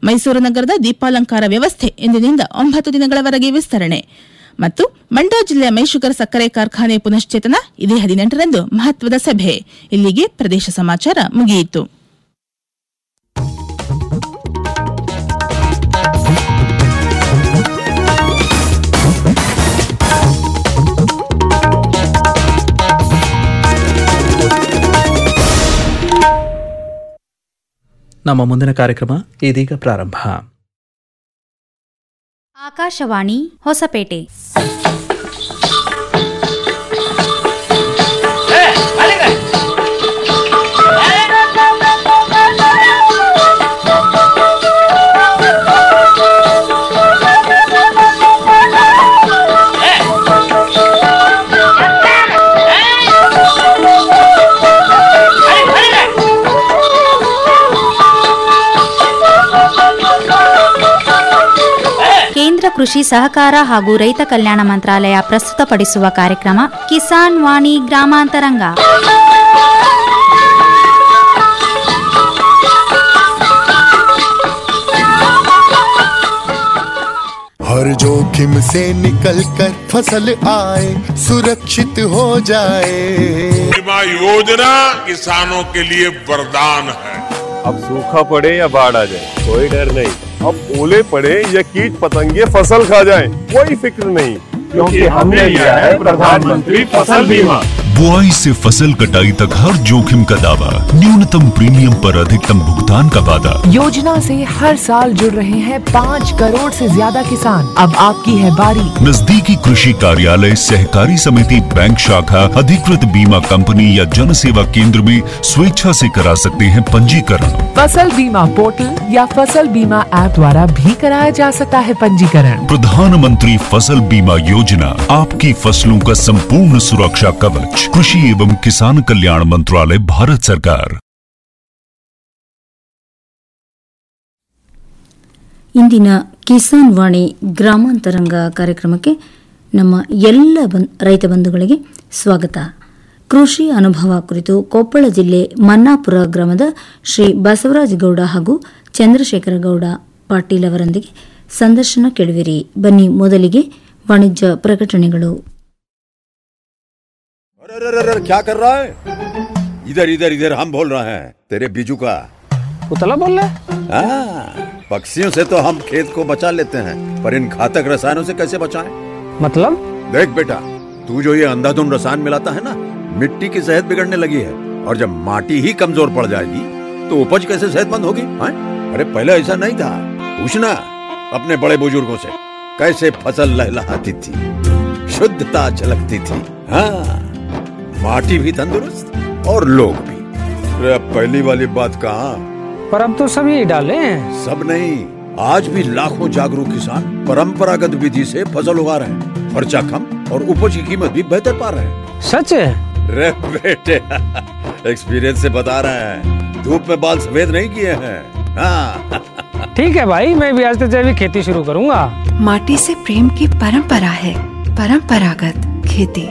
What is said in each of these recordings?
ಮೈಸೂರು ನಗರದ ದೀಪಾಲಂಕಾರ ವ್ಯವಸ್ಥೆ ಇಂದಿನಿಂದ ಒಂಬತ್ತು ದಿನಗಳವರೆಗೆ ವಿಸ್ತರಣೆ ಮತ್ತು ಮಂಡ್ಯ ಜಿಲ್ಲೆಯ ಮೈಶುಗರ್ ಸಕ್ಕರೆ ಕಾರ್ಖಾನೆ ಪುನಶ್ಚೇತನ ಇದೇ ಹದಿನೆಂಟರಂದು ಮಹತ್ವದ ಸಭೆ ಇಲ್ಲಿಗೆ ಪ್ರದೇಶ ಸಮಾಚಾರ ಮುಗಿಯಿತು ನಮ್ಮ ಮುಂದಿನ ಕಾರ್ಯಕ್ರಮ ಇದೀಗ ಪ್ರಾರಂಭ ಆಕಾಶವಾಣಿ ಹೊಸಪೇಟೆ ಕೇಂದ್ರ ಕೃಷಿ ಸಹಕಾರ ಹಾಗೂ ರೈತ ಕಲ್ಯಾಣ ಮಂತ್ರಾಲಯ ಪ್ರಸ್ತುತಪಡಿಸುವ ಕಾರ್ಯಕ್ರಮ ಕಿಸಾನ್ ವಾಣಿ ಗ್ರಾಮಾಂತರಂಗ हर जोखिम से निकल कर फसल आए सुरक्षित हो जाए बीमा योजना किसानों के लिए वरदान है अब सूखा पड़े या बाढ़ आ जाए कोई डर नहीं अब ओले पड़े या कीट पतंगे फसल खा जाए कोई फिक्र नहीं क्योंकि हमने लिया है प्रधानमंत्री फसल बीमा बुआई से फसल कटाई तक हर जोखिम का दावा न्यूनतम प्रीमियम पर अधिकतम भुगतान का वादा योजना से हर साल जुड़ रहे हैं पाँच करोड़ से ज्यादा किसान अब आपकी है बारी नजदीकी कृषि कार्यालय सहकारी समिति बैंक शाखा अधिकृत बीमा कंपनी या जन सेवा केंद्र में स्वेच्छा से करा सकते हैं पंजीकरण फसल बीमा पोर्टल या फसल बीमा ऐप द्वारा भी कराया जा सकता है पंजीकरण प्रधानमंत्री फसल बीमा योजना आपकी फसलों का संपूर्ण सुरक्षा कवच कृषि एवं किसान कल्याण मंत्रालय भारत सरकार ಇಂದಿನ ಕಿಸಾನ್ ವಾಣಿ ಗ್ರಾಮಾಂತರಂಗ ಕಾರ್ಯಕ್ರಮಕ್ಕೆ ನಮ್ಮ ಎಲ್ಲ ಬನ್ ರೈತ ಬಂಧುಗಳಿಗೆ ಸ್ವಾಗತ ಕೃಷಿ ಅನುಭವ ಕುರಿತು ಕೊಪ್ಪಳ ಜಿಲ್ಲೆ ಮನ್ನಾಪುರ ಗ್ರಾಮದ ಶ್ರೀ ಬಸವರಾಜ ಗೌಡ ಹಾಗೂ ಚಂದ್ರಶೇಖರ ಗೌಡ ಪಾಟೀಲ್ ಅವರೊಂದಿಗೆ ಸಂದರ್ಶನ ಕೇಳುವಿರಿ ಬನ್ನಿ ಮೊದಲಿಗೆ ವಾಣಿಜ್ಯ ಪ್ರಕಟಣೆಗಳು अरे अरे अरे अरे, क्या कर रहा है इधर इधर इधर हम बोल रहे हैं तेरे बीजू का उतला बोल रहा है हाँ, पक्षियों से तो हम खेत को बचा लेते हैं पर इन घातक रसायनों से कैसे बचाएं? मतलब देख बेटा तू जो ये अंधाधुन रसायन मिलाता है ना मिट्टी की सेहत बिगड़ने लगी है और जब माटी ही कमजोर पड़ जाएगी तो उपज कैसे सेहतमंद होगी हाँ? अरे पहले ऐसा नहीं था पूछना अपने बड़े बुजुर्गों से कैसे फसल लहलहाती थी शुद्धता झलकती थी हाँ माटी भी तंदुरुस्त और लोग भी अरे अब पहली वाली बात कहाँ पर अब तो सब यही डाले हैं सब नहीं आज भी लाखों जागरूक किसान परंपरागत विधि से फसल उगा रहे हैं खर्चा कम और उपज की कीमत भी बेहतर पा रहे हैं सच है रे बेटे एक्सपीरियंस से बता रहे हैं धूप में बाल सफेद नहीं किए हैं हाँ ठीक है भाई मैं भी आज से जैविक खेती शुरू करूंगा माटी से प्रेम की परंपरा है परंपरागत खेती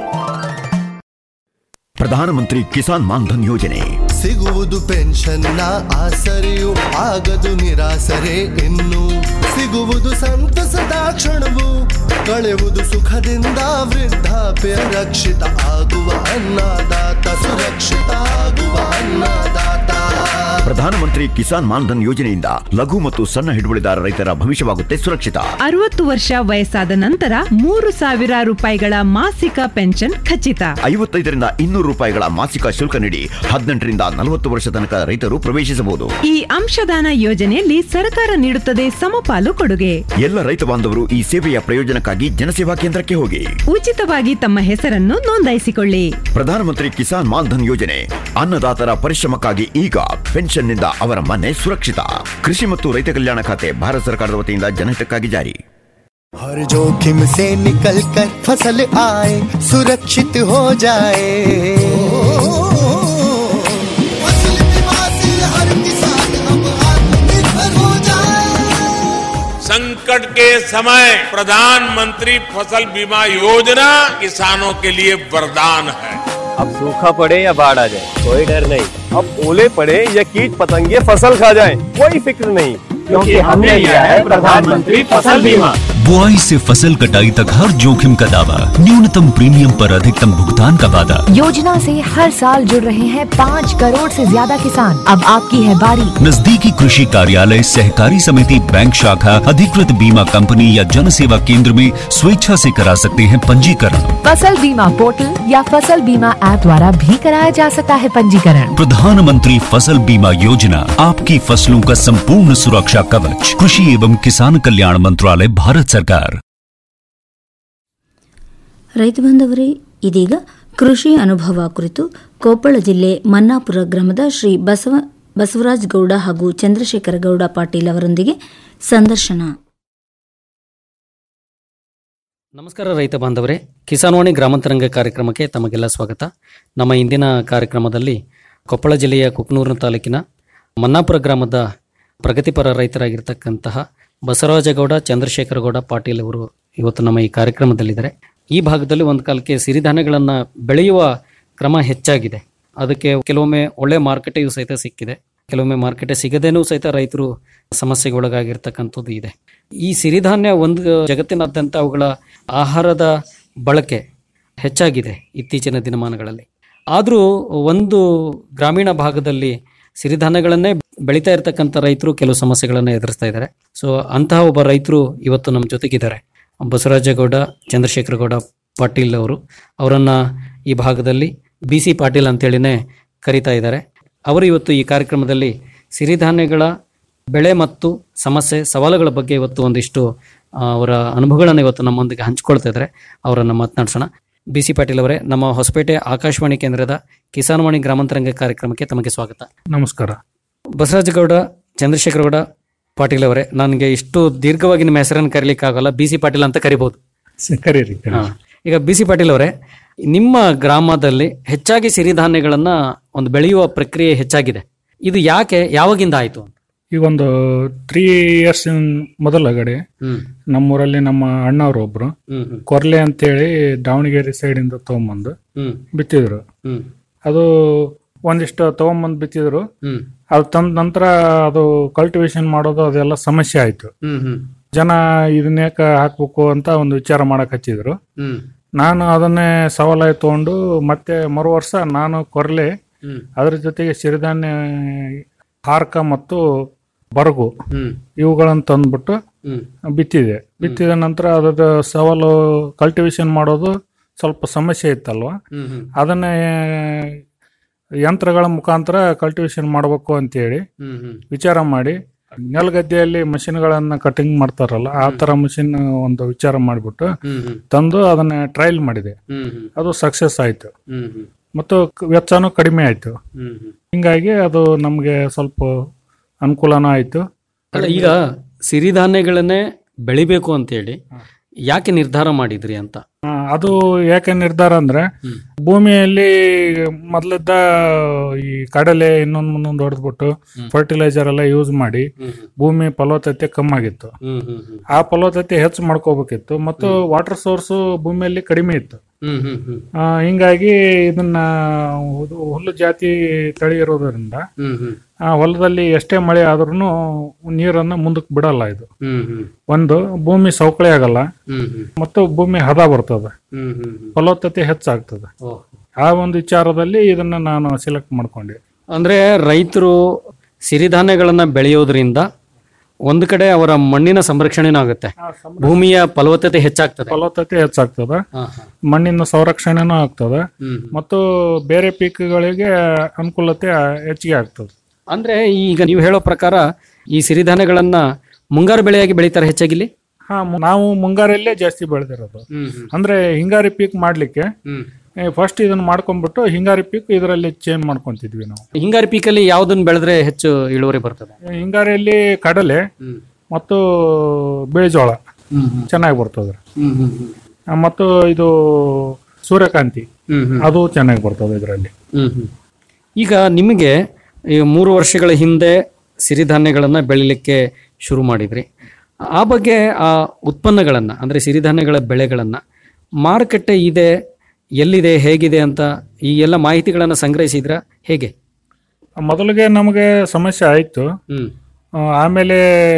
ಪ್ರಧಾನಮಂತ್ರಿ ಕಿಸಾನ್ ಮಾನ್ಧನ್ ಯೋಜನೆ ಸಿಗುವುದು ಪೆನ್ಷನ್ನ ಆಸರೆಯು ಆಗದು ನಿರಾಸರೆ ಇನ್ನು ಸಿಗುವುದು ಸಂತಸದ ಕ್ಷಣವು ಕಳೆಯುವುದು ಸುಖದಿಂದ ವೃದ್ಧಾಪ್ಯ ರಕ್ಷಿತ ಆಗುವ ಅನ್ನದಾತ ಸುರಕ್ಷಿತ ಆಗುವ ಅನ್ನದಾತ ಪ್ರಧಾನಮಂತ್ರಿ ಕಿಸಾನ್ ಮಾನ್ಧನ್ ಯೋಜನೆಯಿಂದ ಲಘು ಮತ್ತು ಸಣ್ಣ ಹಿಡುವಳಿದಾರ ರೈತರ ಭವಿಷ್ಯವಾಗುತ್ತೆ ಸುರಕ್ಷಿತ ಅರವತ್ತು ವರ್ಷ ವಯಸ್ಸಾದ ನಂತರ ಮೂರು ಸಾವಿರ ರೂಪಾಯಿಗಳ ಮಾಸಿಕ ಪೆನ್ಷನ್ ಖಚಿತ ಐವತ್ತೈದರಿಂದ ಇನ್ನೂರು ರೂಪಾಯಿಗಳ ಮಾಸಿಕ ಶುಲ್ಕ ನೀಡಿ ಹದಿನೆಂಟರಿಂದ ನಲವತ್ತು ವರ್ಷ ತನಕ ರೈತರು ಪ್ರವೇಶಿಸಬಹುದು ಈ ಅಂಶದಾನ ಯೋಜನೆಯಲ್ಲಿ ಸರ್ಕಾರ ನೀಡುತ್ತದೆ ಸಮಪಾಲು ಕೊಡುಗೆ ಎಲ್ಲ ರೈತ ಬಾಂಧವರು ಈ ಸೇವೆಯ ಪ್ರಯೋಜನಕ್ಕಾಗಿ ಜನಸೇವಾ ಕೇಂದ್ರಕ್ಕೆ ಹೋಗಿ ಉಚಿತವಾಗಿ ತಮ್ಮ ಹೆಸರನ್ನು ನೋಂದಾಯಿಸಿಕೊಳ್ಳಿ ಪ್ರಧಾನಮಂತ್ರಿ ಕಿಸಾನ್ ಮಾನ್ಧನ್ ಯೋಜನೆ ಅನ್ನದಾತರ ಪರಿಶ್ರಮಕ್ಕಾಗಿ ಈಗ ಪೆನ್ಷನ್ನಿಂದ ಅವರ ಮನೆ ಸುರಕ್ಷಿತ ಕೃಷಿ ಮತ್ತು ರೈತ ಕಲ್ಯಾಣ ಖಾತೆ ಭಾರತ ಸರ್ಕಾರದ ವತಿಯಿಂದ ಜನಹಿತಕ್ಕಾಗಿ ಜಾರಿ हर जोखिम से निकल कर फसल आए सुरक्षित हो जाए फसल बीमा से हर किसान अब आत्मनिर्भर हो जाए संकट के समय प्रधानमंत्री फसल बीमा योजना किसानों के लिए वरदान है अब सूखा पड़े या बाढ़ आ जाए कोई डर नहीं अब ओले पड़े या कीट पतंगे फसल खा जाए कोई फिक्र नहीं क्योंकि हमने लिया है प्रधानमंत्री फसल बीमा बुआई से फसल कटाई तक हर जोखिम का दावा न्यूनतम प्रीमियम पर अधिकतम भुगतान का वादा योजना से हर साल जुड़ रहे हैं पाँच करोड़ से ज्यादा किसान अब आपकी है बारी नजदीकी कृषि कार्यालय सहकारी समिति बैंक शाखा अधिकृत बीमा कंपनी या जन सेवा केंद्र में स्वेच्छा से करा सकते हैं पंजीकरण फसल बीमा पोर्टल या फसल बीमा ऐप द्वारा भी कराया जा सकता है पंजीकरण प्रधानमंत्री फसल बीमा योजना आपकी फसलों का संपूर्ण सुरक्षा कवच कृषि एवं किसान कल्याण मंत्रालय भारत सरकार ರೈತ ಬಾಂಧವರೇ ಇದೀಗ ಕೃಷಿ ಅನುಭವ ಕುರಿತು ಕೊಪ್ಪಳ ಜಿಲ್ಲೆ ಮನ್ನಾಪುರ ಗ್ರಾಮದ ಶ್ರೀ ಬಸವ ಬಸವರಾಜ ಗೌಡ ಹಾಗೂ ಚಂದ್ರಶೇಖರ ಗೌಡ ಪಾಟೀಲ್ ಅವರೊಂದಿಗೆ ಸಂದರ್ಶನ ನಮಸ್ಕಾರ ರೈತ ಬಾಂಧವರೇ ಕಿಸಾನ್ವಾಣಿ ಗ್ರಾಮಾಂತರಂಗ ಕಾರ್ಯಕ್ರಮಕ್ಕೆ ತಮಗೆಲ್ಲ ಸ್ವಾಗತ ನಮ್ಮ ಇಂದಿನ ಕಾರ್ಯಕ್ರಮದಲ್ಲಿ ಕೊಪ್ಪಳ ಜಿಲ್ಲೆಯ ಕುಕ್ನೂರು ತಾಲೂಕಿನ ಮನ್ನಾಪುರ ಗ್ರಾಮದ ಪ್ರಗತಿಪರ ರೈತರಾಗಿರ್ತಕ್ಕಂತಹ ಬಸವರಾಜಗೌಡ ಚಂದ್ರಶೇಖರಗೌಡ ಪಾಟೀಲ್ ಅವರು ಇವತ್ತು ನಮ್ಮ ಈ ಕಾರ್ಯಕ್ರಮದಲ್ಲಿದ್ದಾರೆ ಈ ಭಾಗದಲ್ಲಿ ಒಂದು ಕಾಲಕ್ಕೆ ಸಿರಿಧಾನ್ಯಗಳನ್ನು ಬೆಳೆಯುವ ಕ್ರಮ ಹೆಚ್ಚಾಗಿದೆ ಅದಕ್ಕೆ ಕೆಲವೊಮ್ಮೆ ಒಳ್ಳೆ ಮಾರುಕಟ್ಟೆಯೂ ಸಹಿತ ಸಿಕ್ಕಿದೆ ಕೆಲವೊಮ್ಮೆ ಮಾರುಕಟ್ಟೆ ಸಿಗದೇನೂ ಸಹಿತ ರೈತರು ಸಮಸ್ಯೆಗೆ ಒಳಗಾಗಿರ್ತಕ್ಕಂಥದ್ದು ಇದೆ ಈ ಸಿರಿಧಾನ್ಯ ಒಂದು ಜಗತ್ತಿನಾದ್ಯಂತ ಅವುಗಳ ಆಹಾರದ ಬಳಕೆ ಹೆಚ್ಚಾಗಿದೆ ಇತ್ತೀಚಿನ ದಿನಮಾನಗಳಲ್ಲಿ ಆದರೂ ಒಂದು ಗ್ರಾಮೀಣ ಭಾಗದಲ್ಲಿ ಸಿರಿಧಾನ್ಯಗಳನ್ನೇ ಬೆಳೀತಾ ಇರತಕ್ಕಂಥ ರೈತರು ಕೆಲವು ಸಮಸ್ಯೆಗಳನ್ನು ಎದುರಿಸ್ತಾ ಇದ್ದಾರೆ ಸೊ ಅಂತಹ ಒಬ್ಬ ರೈತರು ಇವತ್ತು ನಮ್ಮ ಜೊತೆಗಿದ್ದಾರೆ ಬಸವರಾಜಗೌಡ ಚಂದ್ರಶೇಖರಗೌಡ ಪಾಟೀಲ್ ಅವರು ಅವರನ್ನು ಈ ಭಾಗದಲ್ಲಿ ಬಿ ಸಿ ಪಾಟೀಲ್ ಅಂತೇಳಿನೇ ಕರೀತಾ ಇದ್ದಾರೆ ಅವರು ಇವತ್ತು ಈ ಕಾರ್ಯಕ್ರಮದಲ್ಲಿ ಸಿರಿಧಾನ್ಯಗಳ ಬೆಳೆ ಮತ್ತು ಸಮಸ್ಯೆ ಸವಾಲುಗಳ ಬಗ್ಗೆ ಇವತ್ತು ಒಂದಿಷ್ಟು ಆ, ಅವರ ಅನುಭವಗಳನ್ನು ಇವತ್ತು ನಮ್ಮೊಂದಿಗೆ ಹಂಚಿಕೊಳ್ತಾ ಇದ್ದಾರೆ ಅವರನ್ನು ಮಾತನಾಡಿಸೋಣ ಬಿ ಸಿ ಪಾಟೀಲ್ ಅವರೇ ನಮ್ಮ ಹೊಸಪೇಟೆ ಆಕಾಶವಾಣಿ ಕೇಂದ್ರದ ಕಿಸಾನ್ವಾಣಿ ಗ್ರಾಮಾಂತರಂಗ ಕಾರ್ಯಕ್ರಮಕ್ಕೆ ತಮಗೆ ಸ್ವಾಗತ ನಮಸ್ಕಾರ ಬಸವರಾಜಗೌಡ ಚಂದ್ರಶೇಖರಗೌಡ ಪಾಟೀಲ್ ಅವರೇ ನನಗೆ ಇಷ್ಟು ದೀರ್ಘವಾಗಿ ನಿಮ್ಮ ಹೆಸರನ್ನು ಕರೀಲಿಕ್ಕೆ ಆಗಲ್ಲ ಬಿ ಸಿ ಪಾಟೀಲ್ ಅಂತ ಕರಿಬಹುದು ಸ- ಕರೀರಿ ಕರೀರಿ. ಹಾ. ಈಗ ಬಿ ಸಿ ಪಾಟೀಲ್ ಅವರೇ ನಿಮ್ಮ ಗ್ರಾಮದಲ್ಲಿ ಹೆಚ್ಚಾಗಿ ಸಿರಿಧಾನ್ಯಗಳನ್ನ ಒಂದು ಬೆಳೆಯುವ ಪ್ರಕ್ರಿಯೆ ಹೆಚ್ಚಾಗಿದೆ ಇದು ಯಾಕೆ ಯಾವಾಗಿಂದ ಆಯ್ತು ಈಗ ಒಂದು ತ್ರೀ ಇಯರ್ಸ್ ಮೊದಲಗಡೆ ಹ್ಮ್. ನಮ್ಮೂರಲ್ಲಿ ನಮ್ಮ ಅಣ್ಣವ್ರು ಒಬ್ರು ಹ್ಮ್, ಹ್ಮ್. ಕೊರ್ಲೆ ಅಂತೇಳಿ ದಾವಣಗೆರೆ ಸೈಡ್ ಇಂದ ತಗೊಂಬಂದು ಹ್ಮ್. ಬಿತ್ತಿದ್ರು ಹ್ಮ್. ಅದು ಒಂದಿಷ್ಟು ತಗೊಂಬಂದು ಬಿತ್ತಿದ್ರು ಹ್ಮ್. ಅದು ತಂದ ನಂತರ ಅದು ಕಲ್ಟಿವೇಶನ್ ಮಾಡೋದು ಅದೆಲ್ಲ ಸಮಸ್ಯೆ ಆಯ್ತು ಹ್ಮ್ ಹ್ಮ್ ಜನ ಇದನ್ನೇಕ ಹಾಕ್ಬೇಕು ಅಂತ ಒಂದು ವಿಚಾರ ಮಾಡಕ್ ಹಚ್ಚಿದ್ರು ಹ್ಮ್ ನಾನು ಅದನ್ನೇ ಸವಾಲಾಗಿ ತಗೊಂಡು ಮತ್ತೆ ಮರು ವರ್ಷ ನಾನು ಕೊರ್ಲೆ ಹ್ಮ್. ಅದ್ರ ಜೊತೆಗೆ ಸಿರಿಧಾನ್ಯ ಹಾರ್ಕ ಮತ್ತು ಬರಗು ಹ್ಮ್. ಇವುಗಳನ್ನು ತಂದ್ಬಿಟ್ಟು ಹ್ಮ್. ಬಿತ್ತಿದೆ ಬಿತ್ತಿದ ನಂತರ ಅದ್ರ ಸವಾಲು ಕಲ್ಟಿವೇಶನ್ ಮಾಡೋದು ಸ್ವಲ್ಪ ಸಮಸ್ಯೆ ಇತ್ತಲ್ವಾ ಹ್ಮ್ ಹ್ಮ್. ಅದನ್ನೇ ಯಂತ್ರಗಳ ಮುಖಾಂತರ ಕಲ್ಟಿವೇಶನ್ ಮಾಡಬೇಕು ಅಂತೇಳಿ ಹ್ಮ್ ಹ್ಮ್. ವಿಚಾರ ಮಾಡಿ ನೆಲಗದ್ದೆಯಲ್ಲಿ ಮಷಿನ್ಗಳನ್ನ ಕಟಿಂಗ್ ಮಾಡ್ತಾರಲ್ಲ ಆ ತರ ಮಷಿನ್ ಒಂದು ವಿಚಾರ ಮಾಡಿಬಿಟ್ಟು ಹ್ಮ್ ಹ್ಮ್. ತಂದು ಅದನ್ನ ಟ್ರಯಲ್ ಮಾಡಿದೆ ಹ್ಮ್ ಹ್ಮ್. ಅದು ಸಕ್ಸಸ್ ಆಯ್ತು ಹ್ಮ್ ಹ್ಮ್. ಮತ್ತು ಕ- ವೆಚ್ಚನೂ ಕಡಿಮೆ ಆಯ್ತು ಹ್ಮ್ ಹ್ಮ್. ಹಿಂಗಾಗಿ ಅದು ನಮಗೆ ಸ್ವಲ್ಪ ಅನುಕೂಲನೂ ಆಯ್ತು ಅಲ್ಲ ಈಗ ಸಿರಿಧಾನ್ಯಗಳನ್ನೇ ಬೆಳಿಬೇಕು ಅಂತೇಳಿ ಯಾಕೆ ನಿರ್ಧಾರ ಮಾಡಿದ್ರಿ ಅಂತ ಆ, ಅದು ಯಾಕೆ ನಿರ್ಧಾರ ಅಂದ್ರೆ ಭೂಮಿಯಲ್ಲಿ ಮೊದಲಿದ್ದ ಈ ಕಡಲೆ ಇನ್ನೊಂದು ಮುಂದೊಂದು ಹೊಡೆದ್ಬಿಟ್ಟು ಫರ್ಟಿಲೈಸರ್ ಎಲ್ಲ ಯೂಸ್ ಮಾಡಿ ಭೂಮಿ ಫಲವತ್ತತೆ ಕಮ್ಮಿ ಆಗಿತ್ತು ಹ್ಮ್ ಹ್ಮ್ ಹ್ಮ್. ಆ ಫಲವತ್ತತೆ ಹೆಚ್ಚು ಮಾಡ್ಕೋಬೇಕಿತ್ತು ಮತ್ತು ವಾಟರ್ ಸೋರ್ಸು ಭೂಮಿಯಲ್ಲಿ ಕಡಿಮೆ ಇತ್ತು ಹ್ಮ್ ಹ್ಮ್ ಹ್ಮ್. ಆ, ಹಿಂಗಾಗಿ ಇದನ್ನ ಹುದು- ಹುಲ್ಲು ಜಾತಿ ತಳಿ ಇರೋದ್ರಿಂದ ಹ್ಮ್ ಹ್ಮ್. ಆ ಹೊಲದಲ್ಲಿ ಎಷ್ಟೇ ಮಳೆ ಆದ್ರೂ ನೀರನ್ನ ಮುಂದಕ್ಕೆ ಬಿಡಲ್ಲ ಇದು ಹ್ಮ್ ಹ್ಮ್. ಒಂದು ಭೂಮಿ ಸವಕಳಿ ಆಗಲ್ಲ ಹ್ಮ್ ಹ್ಮ್. ಮತ್ತು ಭೂಮಿ ಹದ ಬರ್ತದೆ ಹ್ಮ್ ಹ್ಮ್ ಹ್ಮ್. ಫಲವತ್ತತೆ ಹೆಚ್ಚಾಗ್ತದೆ ಓ. ಆ ಒಂದು ವಿಚಾರದಲ್ಲಿ ಇದನ್ನ ನಾನು ಸೆಲೆಕ್ಟ್ ಮಾಡ್ಕೊಂಡೆ ಅಂದ್ರೆ ರೈತರು ಸಿರಿಧಾನ್ಯಗಳನ್ನ ಬೆಳೆಯೋದ್ರಿಂದ ಒಂದು ಕಡೆ ಅವರ ಮಣ್ಣಿನ ಸಂರಕ್ಷಣೆನೂ ಆಗುತ್ತೆ ಭೂಮಿಯ ಫಲವತ್ತತೆ ಹೆಚ್ಚಾಗ್ತದೆ ಫಲವತ್ತತೆ ಹೆಚ್ಚಾಗ್ತದೆ ಹಾ, ಹಾ. ಮಣ್ಣಿನ ಸಂರಕ್ಷಣೆನೂ ಆಗ್ತದೆ ಹ್ಮ್. ಮತ್ತು ಬೇರೆ ಪೀಕ್ಗಳಿಗೆ ಅನುಕೂಲತೆ ಹೆಚ್ಚಿಗೆ ಆಗ್ತದೆ ಅಂದ್ರೆ ಈಗ ನೀವು ಹೇಳೋ ಪ್ರಕಾರ ಈ ಸಿರಿಧಾನ್ಯಗಳನ್ನ ಮುಂಗಾರು ಬೆಳೆಯಾಗಿ ಬೆಳೀತಾರೆ ಹೆಚ್ಚಾಗಿಲ್ಲಿ ಹಾ ಮು- ನಾವು ಮುಂಗಾರಲ್ಲೇ ಜಾಸ್ತಿ ಬೆಳೆದಿರೋದು ಅಂದ್ರೆ ಹಿಂಗಾರಿ ಪೀಕ್ ಮಾಡ್ಲಿಕ್ಕೆ ಫಸ್ಟ್ ಇದನ್ನ ಮಾಡ್ಕೊಂಡ್ಬಿಟ್ಟು ಹಿಂಗಾರಿ ಪೀಕ್ ಇದರಲ್ಲಿ ಚೇಂಜ್ ಮಾಡ್ಕೊಂತಿದ್ವಿ ನಾವು ಹಿಂಗಾರು ಪೀಕಲ್ಲಿ ಯಾವ್ದನ್ನ ಬೆಳೆದ್ರೆ ಹೆಚ್ಚು ಇಳುವರಿ ಬರ್ತದೆ ಹಿಂಗಾರಿಯಲ್ಲಿ ಕಡಲೆ ಮತ್ತು ಬೇಜೋಳ ಚೆನ್ನಾಗಿ ಬರ್ತದೆ ಆ, ಮತ್ತು ಇದು ಸೂರ್ಯಕಾಂತಿ ಅದು ಚೆನ್ನಾಗಿ ಬರ್ತದೆ ಇದರಲ್ಲಿ ಹ್ಮ್ ಹ್ಮ್. ಈಗ ನಿಮಗೆ ಈ ಮೂರು ವರ್ಷಗಳ ಹಿಂದೆ ಸಿರಿಧಾನ್ಯಗಳನ್ನ ಬೆಳಿಲಿಕ್ಕೆ ಶುರು ಮಾಡಿದ್ರಿ ಆ ಬಗ್ಗೆ ಆ ಉತ್ಪನ್ನಗಳನ್ನ ಅಂದ್ರೆ ಸಿರಿಧಾನ್ಯಗಳ ಬೆಳೆಗಳನ್ನ ಮಾರುಕಟ್ಟೆ ಇದೆ ಎಲ್ಲಿದೆ ಹೇಗಿದೆ ಅಂತ ಈ ಎಲ್ಲ ಮಾಹಿತಿಗಳನ್ನ ಸಂಗ್ರಹಿಸಿದ್ರ ಹೇಗೆ ಮೊದಲಿಗೆ ನಮಗೆ ಸಮಸ್ಯೆ ಆಯ್ತು ಹ್ಮ್ ಆ, ಆಮೇಲೆ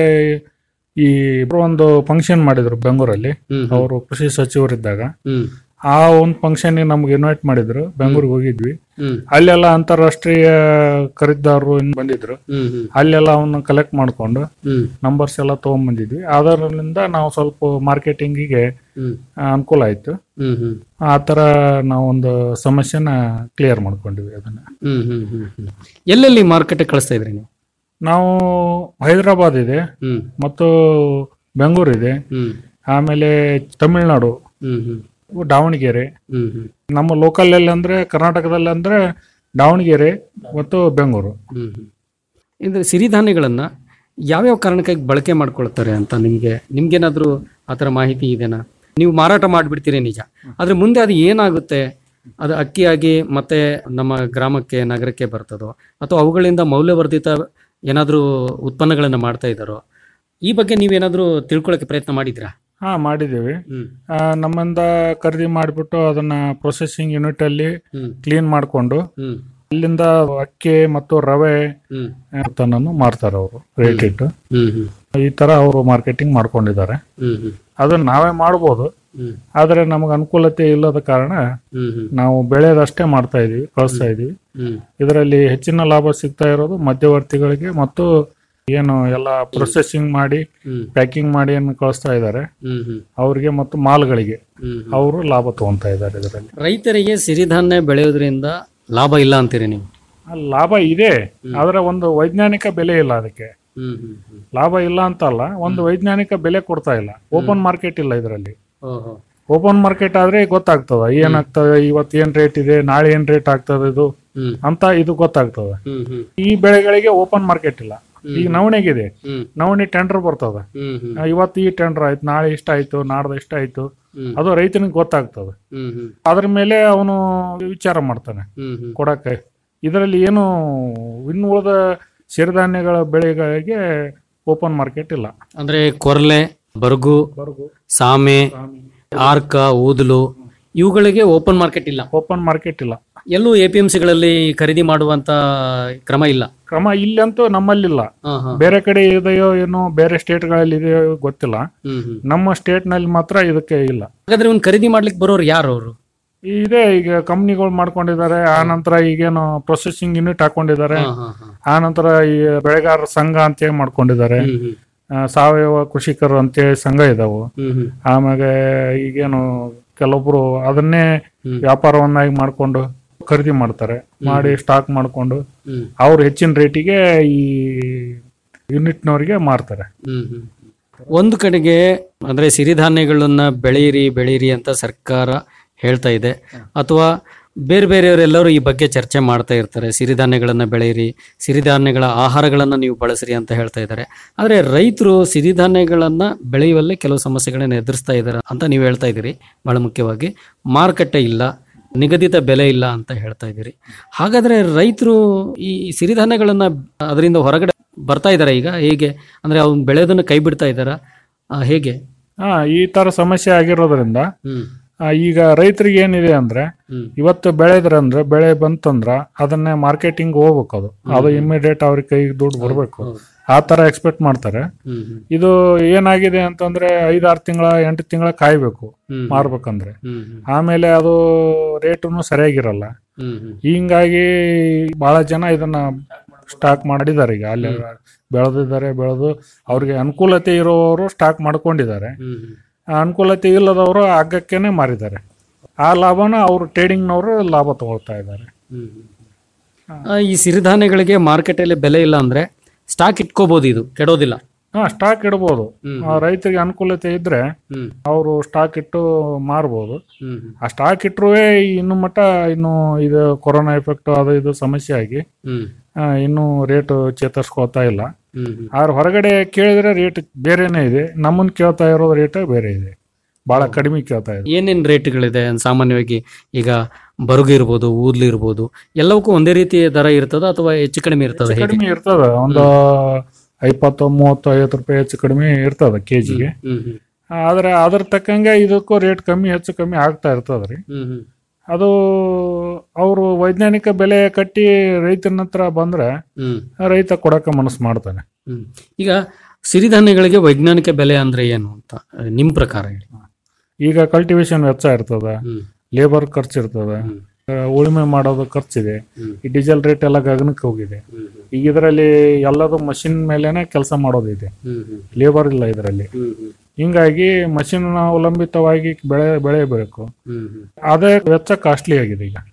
ಈ ಒಂದು ಫಂಕ್ಷನ್ ಮಾಡಿದ್ರು ಬೆಂಗಳೂರಲ್ಲಿ ಹ್ಮ್. ಅವರು ಕೃಷಿ ಸಚಿವರಿದ್ದಾಗ ಹ್ಮ್ ಆ ಒಂದು ಫಂಕ್ಷನ್ ನಮ್ಗೆ ಇನ್ವೈಟ್ ಮಾಡಿದ್ರು ಬೆಂಗಳೂರಿಗೆ ಹೋಗಿದ್ವಿ ಹ್ಮ್. ಅಲ್ಲೆಲ್ಲ ಅಂತಾರಾಷ್ಟ್ರೀಯ ಖರೀದಿದಾರರು ಇನ್ ಬಂದಿದ್ರು ಹ್ಮ್ ಹ್ಮ್ ಅಲ್ಲೆಲ್ಲ ಅವನ್ನ ಕಲೆಕ್ಟ್ ಮಾಡ್ಕೊಂಡು ಹ್ಮ್ ನಂಬರ್ಸ್ ಎಲ್ಲ ತಗೊಂಡ್ಬಂದಿದ್ವಿ ಅದರಿಂದ ನಾವು ಸ್ವಲ್ಪ ಮಾರ್ಕೆಟಿಂಗಿಗೆ ಹ್ಮ್ ಅನುಕೂಲ ಆಯ್ತು ಹ್ಮ್ ಹ್ಮ್ ಆ ತರ ನಾವೊಂದು ಸಮಸ್ಯೆನ ಕ್ಲಿಯರ್ ಮಾಡ್ಕೊಂಡಿವಿ ಅದನ್ನ ಹ್ಮ್ ಹ್ಮ್ ಹ್ಮ್ ಹ್ಮ್ ಎಲ್ಲೆಲ್ಲಿ ಮಾರ್ಕೆಟ್ ಕಳಿಸ್ತಾ ಇದ್ರಿ ನೀವು ನಾವು ಹೈದರಾಬಾದ್ ಇದೆ ಹ್ಮ್ ಮತ್ತು ಬೆಂಗಳೂರು ಇದೆ ಹ್ಮ್ ಆಮೇಲೆ ತಮಿಳ್ನಾಡು ಹ್ಮ್ ಹ್ಮ್ ದಾವಣಗೆರೆ ಹ್ಮ್ ಹ್ಮ್ ನಮ್ಮ ಲೋಕಲ್ ಅಲ್ಲಿ ಅಂದ್ರೆ ಕರ್ನಾಟಕದಲ್ಲಿ ಅಂದ್ರೆ ದಾವಣಗೆರೆ ಮತ್ತು ಬೆಂಗಳೂರು ಹ್ಮ್ ಹ್ಮ್ ಇದು ಸಿರಿಧಾನ್ಯಗಳನ್ನ ಯಾವ್ಯಾವ ಕಾರಣಕ್ಕಾಗಿ ಬಳಕೆ ಮಾಡ್ಕೊಳ್ತಾರೆ ಅಂತ ನಿಮ್ಗೆ ನಿಮ್ಗೇನಾದ್ರೂ ಆ ಥರ ಮಾಹಿತಿ ಇದೆನಾ ನೀವು ಮಾರಾಟ ಮಾಡಿಬಿಡ್ತೀರಿ ನಿಜ ಆದ್ರೆ ಮುಂದೆ ಅದು ಏನಾಗುತ್ತೆ ಅದು ಅಕ್ಕಿಯಾಗಿ ಮತ್ತೆ ನಮ್ಮ ಗ್ರಾಮಕ್ಕೆ ನಗರಕ್ಕೆ ಬರ್ತದೋ ಅಥವಾ ಅವುಗಳಿಂದ ಮೌಲ್ಯವರ್ಧಿತ ಏನಾದರೂ ಉತ್ಪನ್ನಗಳನ್ನು ಮಾಡ್ತಾ ಇದ್ದಾರೋ ಈ ಬಗ್ಗೆ ನೀವೇನಾದರೂ ತಿಳ್ಕೊಳ್ಳೋಕೆ ಪ್ರಯತ್ನ ಮಾಡಿದ್ರಾ ಹಾ ಮಾಡಿದ್ದೀವಿ ಹ್ಮ್. ಆ, ನಮ್ಮಿಂದ ಖರೀದಿ ಮಾಡಿಬಿಟ್ಟು ಅದನ್ನ ಪ್ರೊಸೆಸಿಂಗ್ ಯೂನಿಟ್ ಅಲ್ಲಿ ಹ್ಮ್. ಕ್ಲೀನ್ ಮಾಡಿಕೊಂಡು ಹ್ಮ್. ಅಲ್ಲಿಂದ ಅಕ್ಕಿ ಮತ್ತು ರವೆ ಹ್ಮ್. ತನ್ನನ್ನು ಮಾರ್ತಾರೆ ಅವರು ರೇಟ್ ಇಟ್ಟು ಹ್ಮ್ ಹ್ಮ್ ಈ ತರ ಅವರು ಮಾರ್ಕೆಟಿಂಗ್ ಮಾಡ್ಕೊಂಡಿದ್ದಾರೆ ಹ್ಮ್ ಹ್ಮ್ ಅದನ್ನ ನಾವೇ ಮಾಡ್ಬೋದು ಹ್ಮ್. ಆದ್ರೆ ನಮಗೆ ಅನುಕೂಲತೆ ಇಲ್ಲದ ಕಾರಣ ಹ್ಮ್ ಹ್ಮ್ ನಾವು ಬೆಳೆದಷ್ಟೇ ಮಾಡ್ತಾ ಇದೀವಿ ಕಳಿಸ್ತಾ ಇದೀವಿ ಹ್ಮ್ ಇದರಲ್ಲಿ ಹೆಚ್ಚಿನ ಲಾಭ ಸಿಗ್ತಾ ಇರೋದು ಮಧ್ಯವರ್ತಿಗಳಿಗೆ ಮತ್ತು ಏನು ಎಲ್ಲ ಪ್ರೊಸೆಸಿಂಗ್ ಮಾಡಿ ಹ್ಮ್. ಪ್ಯಾಕಿಂಗ್ ಮಾಡಿ ಏನು ಕಳಿಸ್ತಾ ಇದ್ದಾರೆ ಹ್ಮ್ ಹ್ಮ್ ಅವ್ರಿಗೆ ಮತ್ತು ಮಾಲ್ಗಳಿಗೆ ಹ್ಮ್ ಹ್ಮ್. ಅವರು ಲಾಭ ತಗೊಂತಾ ಇದ್ದಾರೆ ಇದರಲ್ಲಿ ರೈತರಿಗೆ ಸಿರಿಧಾನ್ಯ ಬೆಳೆಯೋದ್ರಿಂದ ಲಾಭ ಇಲ್ಲ ಅಂತೀರಿ ನೀವು ಆ ಲಾಭ ಇದೆ ಆದ್ರೆ ಒಂದು ವೈಜ್ಞಾನಿಕ ಬೆಲೆ ಇಲ್ಲ ಅದಕ್ಕೆ ಹ್ಮ್ ಹ್ಮ್ ಹ್ಮ್ ಲಾಭ ಇಲ್ಲ ಅಂತಲ್ಲ ಒಂದು ವೈಜ್ಞಾನಿಕ ಬೆಲೆ ಕೊಡ್ತಾ ಇಲ್ಲ ಓಪನ್ ಮಾರ್ಕೆಟ್ ಇಲ್ಲ ಇದರಲ್ಲಿ ಓಹೋ ಓಪನ್ ಮಾರ್ಕೆಟ್ ಆದ್ರೆ ಗೊತ್ತಾಗ್ತದ ಏನಾಗ್ತದೆ ಇವತ್ತು ಏನ್ ರೇಟ್ ಇದೆ ನಾಳೆ ಏನ್ ರೇಟ್ ಆಗ್ತದೆ ಇದು ಹ್ಮ್. ಅಂತ ಇದು ಗೊತ್ತಾಗ್ತದೆ ಹ್ಮ್ ಹ್ಮ್ ಈ ಬೆಳೆಗಳಿಗೆ ಓಪನ್ ಮಾರ್ಕೆಟ್ ಇಲ್ಲ ಈಗ ನವಣೆಗಿದೆ ಹ್ಮ್. ನವಣೆ ಟೆಂಡರ್ ಬರ್ತದ ಹ್ಮ್ ಹ್ಮ್ ಆ, ಇವತ್ತು ಈ ಟೆಂಡರ್ ಆಯ್ತು ನಾಳೆ ಇಷ್ಟ ಆಯ್ತು ನಾಡ್ದು ಇಷ್ಟ ಆಯ್ತು ಹ್ಮ್. ಅದು ರೈತನಿಗೆ ಗೊತ್ತಾಗ್ತದೆ ಹ್ಮ್ ಹ್ಮ್ ಅದ್ರ ಮೇಲೆ ಅವನು ವಿಚಾರ ಮಾಡ್ತಾನೆ ಹ್ಮ್ ಹ್ಮ್ ಕೊಡಕ್ಕೆ ಇದರಲ್ಲಿ ಏನು ಇನ್ನು ಉಳಿದ ಸಿರಿಧಾನ್ಯಗಳ ಬೆಳೆಗಳಿಗೆ ಓಪನ್ ಮಾರ್ಕೆಟ್ ಇಲ್ಲ ಅಂದ್ರೆ ಕೊರ್ಲೆ ಬರಗು ಸಾಮೆ ಆರ್ಕ ಊದಲು ಇವುಗಳಿಗೆ ಓಪನ್ ಮಾರ್ಕೆಟ್ ಇಲ್ಲ ಓಪನ್ ಮಾರ್ಕೆಟ್ ಇಲ್ಲ ಎಲ್ಲೂ ಎ ಪಿ ಎಂ ಸಿಗಳಲ್ಲಿ ಖರೀದಿ ಮಾಡುವಂತ ಕ್ರಮ ಇಲ್ಲ ಕ್ರಮ ಇಲ್ಲಂತೂ ನಮ್ಮಲ್ಲಿಲ್ಲ ಹಾ, ಹಾ. ಬೇರೆ ಕಡೆ ಇದೆಯೋ ಏನೋ ಬೇರೆ ಸ್ಟೇಟ್ಗಳಲ್ಲಿ ಇದೆಯೋ ಗೊತ್ತಿಲ್ಲ ಹ್ಮ್ ಹ್ಮ್ ನಮ್ಮ ಸ್ಟೇಟ್ ನಲ್ಲಿ ಮಾತ್ರ ಇದಕ್ಕೆ ಇಲ್ಲ ಹಾಗಾದ್ರೆ ಇವ್ನ ಖರೀದಿ ಮಾಡ್ಲಿಕ್ಕೆ ಬರೋರು ಯಾರು ಅವರು ಇದೆ ಈಗ ಕಂಪ್ನಿಗಳು ಮಾಡ್ಕೊಂಡಿದ್ದಾರೆ ಆ ನಂತರ ಈಗೇನು ಪ್ರೊಸೆಸಿಂಗ್ ಯೂನಿಟ್ ಹಾಕೊಂಡಿದ್ದಾರೆ ಹಾ, ಹಾ, ಹಾ. ಆ ನಂತರ ಈ ಬೆಳೆಗಾರರ ಸಂಘ ಅಂತೇಳಿ ಮಾಡ್ಕೊಂಡಿದ್ದಾರೆ ಹ್ಮ್ ಹ್ಮ್ ಆ, ಸಾವಯವ ಕೃಷಿಕರು ಅಂತೇಳಿ ಸಂಘ ಇದಾವು ಹ್ಮ್ ಹ್ಮ್ ಆಮೇಲೆ ಈಗೇನು ಕೆಲವೊಬ್ರು ಅದನ್ನೇ ಹ್ಮ್. ವ್ಯಾಪಾರವನ್ನಾಗಿ ಮಾಡ್ಕೊಂಡು ಖರೀದಿ ಮಾಡ್ತಾರೆ ಮಾಡಿ ಸ್ಟಾಕ್ ಮಾಡ್ಕೊಂಡು ಹ್ಮ್. ಅವ್ರು ಹೆಚ್ಚಿನ ರೇಟಿಗೆ ಈ ಯೂನಿಟ್ನವರಿಗೆ ಮಾರ್ತಾರೆ ಹ್ಮ್ ಹ್ಮ್. ಒಂದು ಕಡೆಗೆ ಅಂದ್ರೆ ಸಿರಿಧಾನ್ಯಗಳನ್ನ ಬೆಳೀರಿ ಬೆಳೀರಿ ಅಂತ ಸರ್ಕಾರ ಹೇಳ್ತಾ ಇದೆ ಅಥವಾ ಬೇರೆ ಬೇರೆಯವರೆಲ್ಲರೂ ಈ ಬಗ್ಗೆ ಚರ್ಚೆ ಮಾಡ್ತಾ ಇರ್ತಾರೆ ಸಿರಿಧಾನ್ಯಗಳನ್ನ ಬೆಳೀರಿ ಸಿರಿಧಾನ್ಯಗಳ ಆಹಾರಗಳನ್ನ ನೀವು ಬಳಸಿರಿ ಅಂತ ಹೇಳ್ತಾ ಇದ್ದಾರೆ ಆದ್ರೆ ರೈತರು ಸಿರಿಧಾನ್ಯಗಳನ್ನ ಬೆಳೆಯುವಲ್ಲಿ ಕೆಲವು ಸಮಸ್ಯೆಗಳನ್ನ ಎದುರಿಸ್ತಾ ಇದ್ದಾರೆ ಅಂತ ನೀವು ಹೇಳ್ತಾ ಇದ್ದೀರಿ ಬಹಳ ಮುಖ್ಯವಾಗಿ ಮಾರುಕಟ್ಟೆ ಇಲ್ಲ ನಿಗದಿತ ಬೆಲೆ ಇಲ್ಲ ಅಂತ ಹೇಳ್ತಾ ಇದ್ದೀರಿ ಹಾಗಾದ್ರೆ ರೈತರು ಈ ಸಿರಿಧಾನ್ಯಗಳನ್ನ ಅದರಿಂದ ಹೊರಗಡೆ ಬರ್ತಾ ಇದ್ದಾರೆ ಈಗ ಹೇಗೆ ಅಂದ್ರೆ ಅವ್ನು ಬೆಳೆಯೋದನ್ನ ಕೈ ಬಿಡ್ತಾ ಇದ್ದಾರಾ ಆ, ಹೇಗೆ ಹಾ ಈ ತರ ಸಮಸ್ಯೆ ಆಗಿರೋದ್ರಿಂದ ಹ್ಮ್ ಆ, ಈಗ ರೈತರಿಗೆ ಏನಿದೆ ಅಂದ್ರೆ ಹ್ಮ್. ಇವತ್ತು ಬೆಳೆದ್ರಂದ್ರೆ ಬೆಳೆ ಬಂತಂದ್ರ ಅದನ್ನ ಮಾರ್ಕೆಟಿಂಗ್ ಹೋಗ್ಬೇಕು ಅದು ಅದು ಇಮಿಡಿಯೇಟ್ ಅವ್ರ ಕೈಗೆ ದುಡ್ಡು ಬರ್ಬೇಕು ಆ ತರ ಎಕ್ಸ್ಪೆಕ್ಟ್ ಮಾಡ್ತಾರೆ ಹ್ಮ್ ಹ್ಮ್ ಇದು ಏನಾಗಿದೆ ಅಂತಂದ್ರೆ ಐದಾರು ತಿಂಗಳ ಎಂಟು ತಿಂಗಳ ಕಾಯ್ಬೇಕು ಹ್ಮ್. ಮಾರ್ಬೇಕಂದ್ರೆ ಹ್ಮ್ ಹ್ಮ್ ಆಮೇಲೆ ಅದು ರೇಟುನು ಸರಿಯಾಗಿರಲ್ಲ ಹ್ಮ್ ಹ್ಮ್ ಹಿಂಗಾಗಿ ಬಹಳ ಜನ ಇದನ್ನ ಸ್ಟಾಕ್ ಮಾಡಿದ್ದಾರೆ ಈಗ ಅಲ್ಲಿ ಬೆಳೆದಿದ್ದಾರೆ ಬೆಳೆದು ಅವ್ರಿಗೆ ಅನುಕೂಲತೆ ಇರೋರು ಸ್ಟಾಕ್ ಮಾಡ್ಕೊಂಡಿದ್ದಾರೆ ಹ್ಮ್ ಹ್ಮ್ ಆ ಅನುಕೂಲತೆ ಇಲ್ಲದವರು ಹಗ್ಗಕ್ಕೇನೆ ಮಾರಿದ್ದಾರೆ ಆ ಲಾಭನ ಅವರು ಟ್ರೇಡಿಂಗ್ನವರು ಲಾಭ ತಗೊಳ್ತಾ ಇದ್ದಾರೆ ಹ್ಮ್ ಹ್ಮ್. ಆ, ಈ ಸಿರಿಧಾನ್ಯಗಳಿಗೆ ಮಾರ್ಕೆಟಲ್ಲಿ ಬೆಲೆ ಇಲ್ಲ ಅಂದ್ರೆ ಸ್ಟಾಕ್ ಇಟ್ಕೋಬಹುದು ಇದು ಕೆಡೋದಿಲ್ಲ ಹಾ ಸ್ಟಾಕ್ ಇಡ್ಬೋದು ಹ್ಮ್. ಆ, ರೈತರಿಗೆ ಅನುಕೂಲತೆ ಇದ್ರೆ ಹ್ಮ್ ಅವರು ಸ್ಟಾಕ್ ಇಟ್ಟು ಮಾರ್ಬೋದು ಹ್ಮ್ ಹ್ಮ್. ಆ ಸ್ಟಾಕ್ ಇಟ್ಟರು ಇನ್ನು ಮಟ್ಟ ಇನ್ನು ಇದು ಕೊರೋನಾ ಎಫೆಕ್ಟ್ ಅದು ಇದು ಸಮಸ್ಯೆ ಆಗಿ ಹ್ಮ್ ಆ, ಇನ್ನೂ ರೇಟ್ ಚೇತರಿಸ್ಕೋತಾ ಇಲ್ಲ ಹ್ಮ್ ಹ್ಮ್. ಆದ್ರೆ ಹೊರಗಡೆ ಕೇಳಿದ್ರೆ ರೇಟ್ ಬೇರೆನೇ ಇದೆ ನಮ್ಮನ್ನ ಕೇಳ್ತಾ ಇರೋ ರೇಟ್ ಬೇರೆ ಇದೆ ಬಹಳ ಕಡಿಮೆ ಕೇಳ್ತಾ ಇದೆ ಏನೇನ್ ರೇಟ್ಗಳಿದೆ ಸಾಮಾನ್ಯವಾಗಿ ಈಗ ಬರುಗು ಇರ್ಬೋದು ಊದ್ಲು ಇರ್ಬೋದು ಎಲ್ಲವಕ್ಕೂ ಒಂದೇ ರೀತಿ ದರ ಇರ್ತದ ಅಥವಾ ಹೆಚ್ಚು ಕಡಿಮೆ ಇರ್ತದ ಹೇಗೆ ಕಡಿಮೆ ಇರ್ತದ ಒಂದು ಇಪ್ಪತ್ತು ಮೂವತ್ತು ಐವತ್ತು ರೂಪಾಯಿ ಹೆಚ್ಚು ಕಡಿಮೆ ಇರ್ತದ ಕೆಜಿಗೆ ಹ್ಮ್ ಹ್ಮ್ ಆದ್ರೆ ಅದ್ರ ತಕ್ಕಂಗೆ ಇದಕ್ಕೂ ರೇಟ್ ಕಮ್ಮಿ ಹೆಚ್ಚು ಕಮ್ಮಿ ಆಗ್ತಾ ಇರ್ತದ್ರಿ ಹ್ಮ್ ಹ್ಮ್ ಅದು ಅವರು ವೈಜ್ಞಾನಿಕ ಬೆಲೆ ಕಟ್ಟಿ ರೈತನ ಹತ್ರ ಬಂದ್ರೆ ಹ್ಮ್ ರೈತ ಕೊಡಕ್ಕೆ ಮನಸ್ಸು ಮಾಡ್ತಾನೆ ಹ್ಮ್ ಈಗ ಸಿರಿಧಾನ್ಯಗಳಿಗೆ ವೈಜ್ಞಾನಿಕ ಬೆಲೆ ಅಂದ್ರೆ ಏನು ಅಂತ ಅಹ್, ನಿಮ್ ಪ್ರಕಾರ ಹೇಳಿ ಈಗ ಕಲ್ಟಿವೇಶನ್ ವೆಚ್ಚ ಇರ್ತದ ಲೇಬರ್ ಖರ್ಚು ಇರ್ತದ ಆ, ಉಳುಮೆ ಮಾಡೋದು ಖರ್ಚಿದೆ ಈ ಡೀಸೆಲ್ ರೇಟ್ ಎಲ್ಲ ಗಗನಕ್ಕೆ ಹೋಗಿದೆ ಈಗ ಇದರಲ್ಲಿ ಎಲ್ಲದು ಮಷಿನ್ ಮೇಲೆನೆ ಕೆಲಸ ಮಾಡೋದಿದೆ ಲೇಬರ್ ಇಲ್ಲ ಇದರಲ್ಲಿ ಹಿಂಗಾಗಿ ಮಷಿನ್ ಅವಲಂಬಿತವಾಗಿ ಬೆಳೆ ಬೆಳೆಯಬೇಕು ಅದೇ ವೆಚ್ಚ ಕಾಸ್ಟ್ಲಿ ಆಗಿದೆ ಈಗ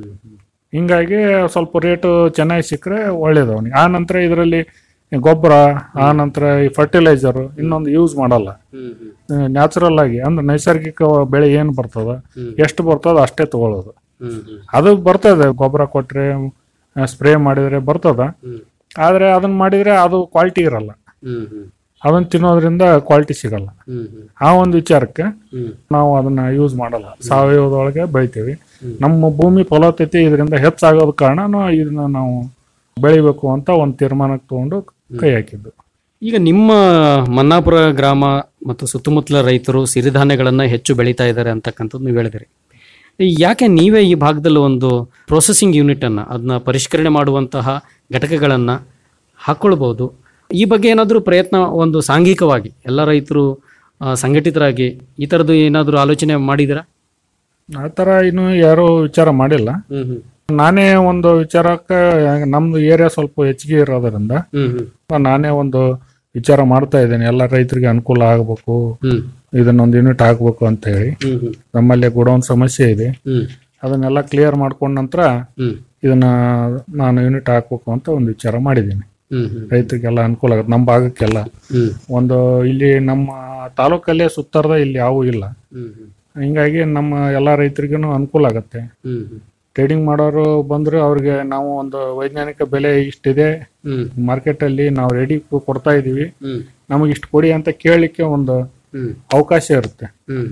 ಹಿಂಗಾಗಿ ಸ್ವಲ್ಪ ರೇಟು ಚೆನ್ನಾಗಿ ಸಿಕ್ಕರೆ ಒಳ್ಳೇದು ಅವನಿಗೆ ಆ ನಂತರ ಇದರಲ್ಲಿ ಗೊಬ್ಬರ ಆ ನಂತರ ಈ ಫರ್ಟಿಲೈಸರ್ ಇನ್ನೊಂದು ಯೂಸ್ ಮಾಡಲ್ಲ ನ್ಯಾಚುರಲ್ ಆಗಿ ಅಂದ್ರೆ ನೈಸರ್ಗಿಕ ಬೆಳೆ ಏನು ಬರ್ತದ ಎಷ್ಟು ಬರ್ತದ ಅಷ್ಟೇ ತಗೊಳ್ಳೋದು ಅದು ಬರ್ತದೆ ಗೊಬ್ಬರ ಕೊಟ್ರೆ ಸ್ಪ್ರೇ ಮಾಡಿದ್ರೆ ಬರ್ತದ ಆದ್ರೆ ಅದನ್ನ ಮಾಡಿದ್ರೆ ಅದು ಕ್ವಾಲಿಟಿ ಇರಲ್ಲ ಅದನ್ನ ತಿನ್ನೋದ್ರಿಂದ ಕ್ವಾಲಿಟಿ ಸಿಗಲ್ಲ ಆ ಒಂದು ವಿಚಾರಕ್ಕೆ ನಾವು ಅದನ್ನ ಯೂಸ್ ಮಾಡಲ್ಲ ಸಾವಯವದೊಳಗೆ ಬೆಳಿತೀವಿ ನಮ್ಮ ಭೂಮಿ ಫಲವತ್ತತೆ ಇದರಿಂದ ಹೆಚ್ಚಾಗೋದ ಕಾರಣ ನಾವು ಇದನ್ನ ನಾವು ಬೆಳಿಬೇಕು ಅಂತ ಒಂದು ತೀರ್ಮಾನಕ್ಕೆ ತಗೊಂಡು ಕೈ ಹಾಕಿದ್ದು ಈಗ ನಿಮ್ಮ ಮನ್ನಾಪುರ ಗ್ರಾಮ ಮತ್ತು ಸುತ್ತಮುತ್ತಲ ರೈತರು ಸಿರಿಧಾನ್ಯಗಳನ್ನ ಹೆಚ್ಚು ಬೆಳೀತಾ ಇದ್ದಾರೆ ಅಂತಕ್ಕಂಥದ್ದು ನೀವು ಹೇಳಿದಿರಿ ಯಾಕೆ ನೀವೇ ಈ ಭಾಗದಲ್ಲಿ ಒಂದು ಪ್ರೊಸೆಸಿಂಗ್ ಯೂನಿಟ್ ಅನ್ನ ಅದನ್ನ ಪರಿಷ್ಕರಣೆ ಮಾಡುವಂತಹ ಘಟಕಗಳನ್ನ ಹಾಕೊಳ್ಬಹುದು ಈ ಬಗ್ಗೆ ಏನಾದರೂ ಪ್ರಯತ್ನ ಒಂದು ಸಾಂಘಿಕವಾಗಿ ಎಲ್ಲ ರೈತರು ಆ, ಸಂಘಟಿತರಾಗಿ ಈ ಥರದ್ದು ಏನಾದರೂ ಆಲೋಚನೆ ಮಾಡಿದ್ದೀರಾ ಆ ಥರ ಇನ್ನು ಯಾರು ವಿಚಾರ ಮಾಡಿಲ್ಲ ನಾನೇ ಒಂದು ವಿಚಾರಕ್ಕೆ ನಮ್ದು ಏರಿಯಾ ಸ್ವಲ್ಪ ಹೆಚ್ಚಿಗೆ ಇರೋದ್ರಿಂದ ನಾನೇ ಒಂದು ವಿಚಾರ ಮಾಡ್ತಾ ಇದ್ದೇನೆ ಎಲ್ಲ ರೈತರಿಗೆ ಅನುಕೂಲ ಆಗಬೇಕು ಇದನ್ನೊಂದು ಯೂನಿಟ್ ಹಾಕ್ಬೇಕು ಅಂತ ಹೇಳಿ ನಮ್ಮಲ್ಲಿ ಗುಡೌನ್ ಸಮಸ್ಯೆ ಇದೆ ಅದನ್ನೆಲ್ಲ ಕ್ಲಿಯರ್ ಮಾಡ್ಕೊಂಡ ನಂತರ ಇದನ್ನ ನಾನು ಯೂನಿಟ್ ಹಾಕ್ಬೇಕು ಅಂತ ಒಂದು ವಿಚಾರ ಮಾಡಿದ್ದೀನಿ ರೈತರಿಗೆಲ್ಲ ಅನುಕೂಲ ಆಗುತ್ತೆ ನಮ್ಮ ಭಾಗಕ್ಕೆಲ್ಲ ಒಂದು ಇಲ್ಲಿ ನಮ್ಮ ತಾಲೂಕಲ್ಲೇ ಸುತ್ತಾರದ ಇಲ್ಲಿ ಯಾವೂ ಇಲ್ಲ ಹಿಂಗಾಗಿ ನಮ್ಮ ಎಲ್ಲ ರೈತರಿಗೂ ಅನುಕೂಲ ಆಗತ್ತೆ ಟ್ರೇಡಿಂಗ್ ಮಾಡೋರು ಬಂದ್ರೆ ಅವ್ರಿಗೆ ನಾವು ಒಂದು ವೈಜ್ಞಾನಿಕ ಬೆಲೆ ಇಷ್ಟಿದೆ ಮಾರ್ಕೆಟ್ ಅಲ್ಲಿ ನಾವು ರೆಡಿ ಕೊಡ್ತಾ ಇದೀವಿ ನಮಗೆ ಇಷ್ಟು ಕೊಡಿ ಅಂತ ಕೇಳಲಿಕ್ಕೆ ಒಂದು ಅವಕಾಶ ಇರುತ್ತೆ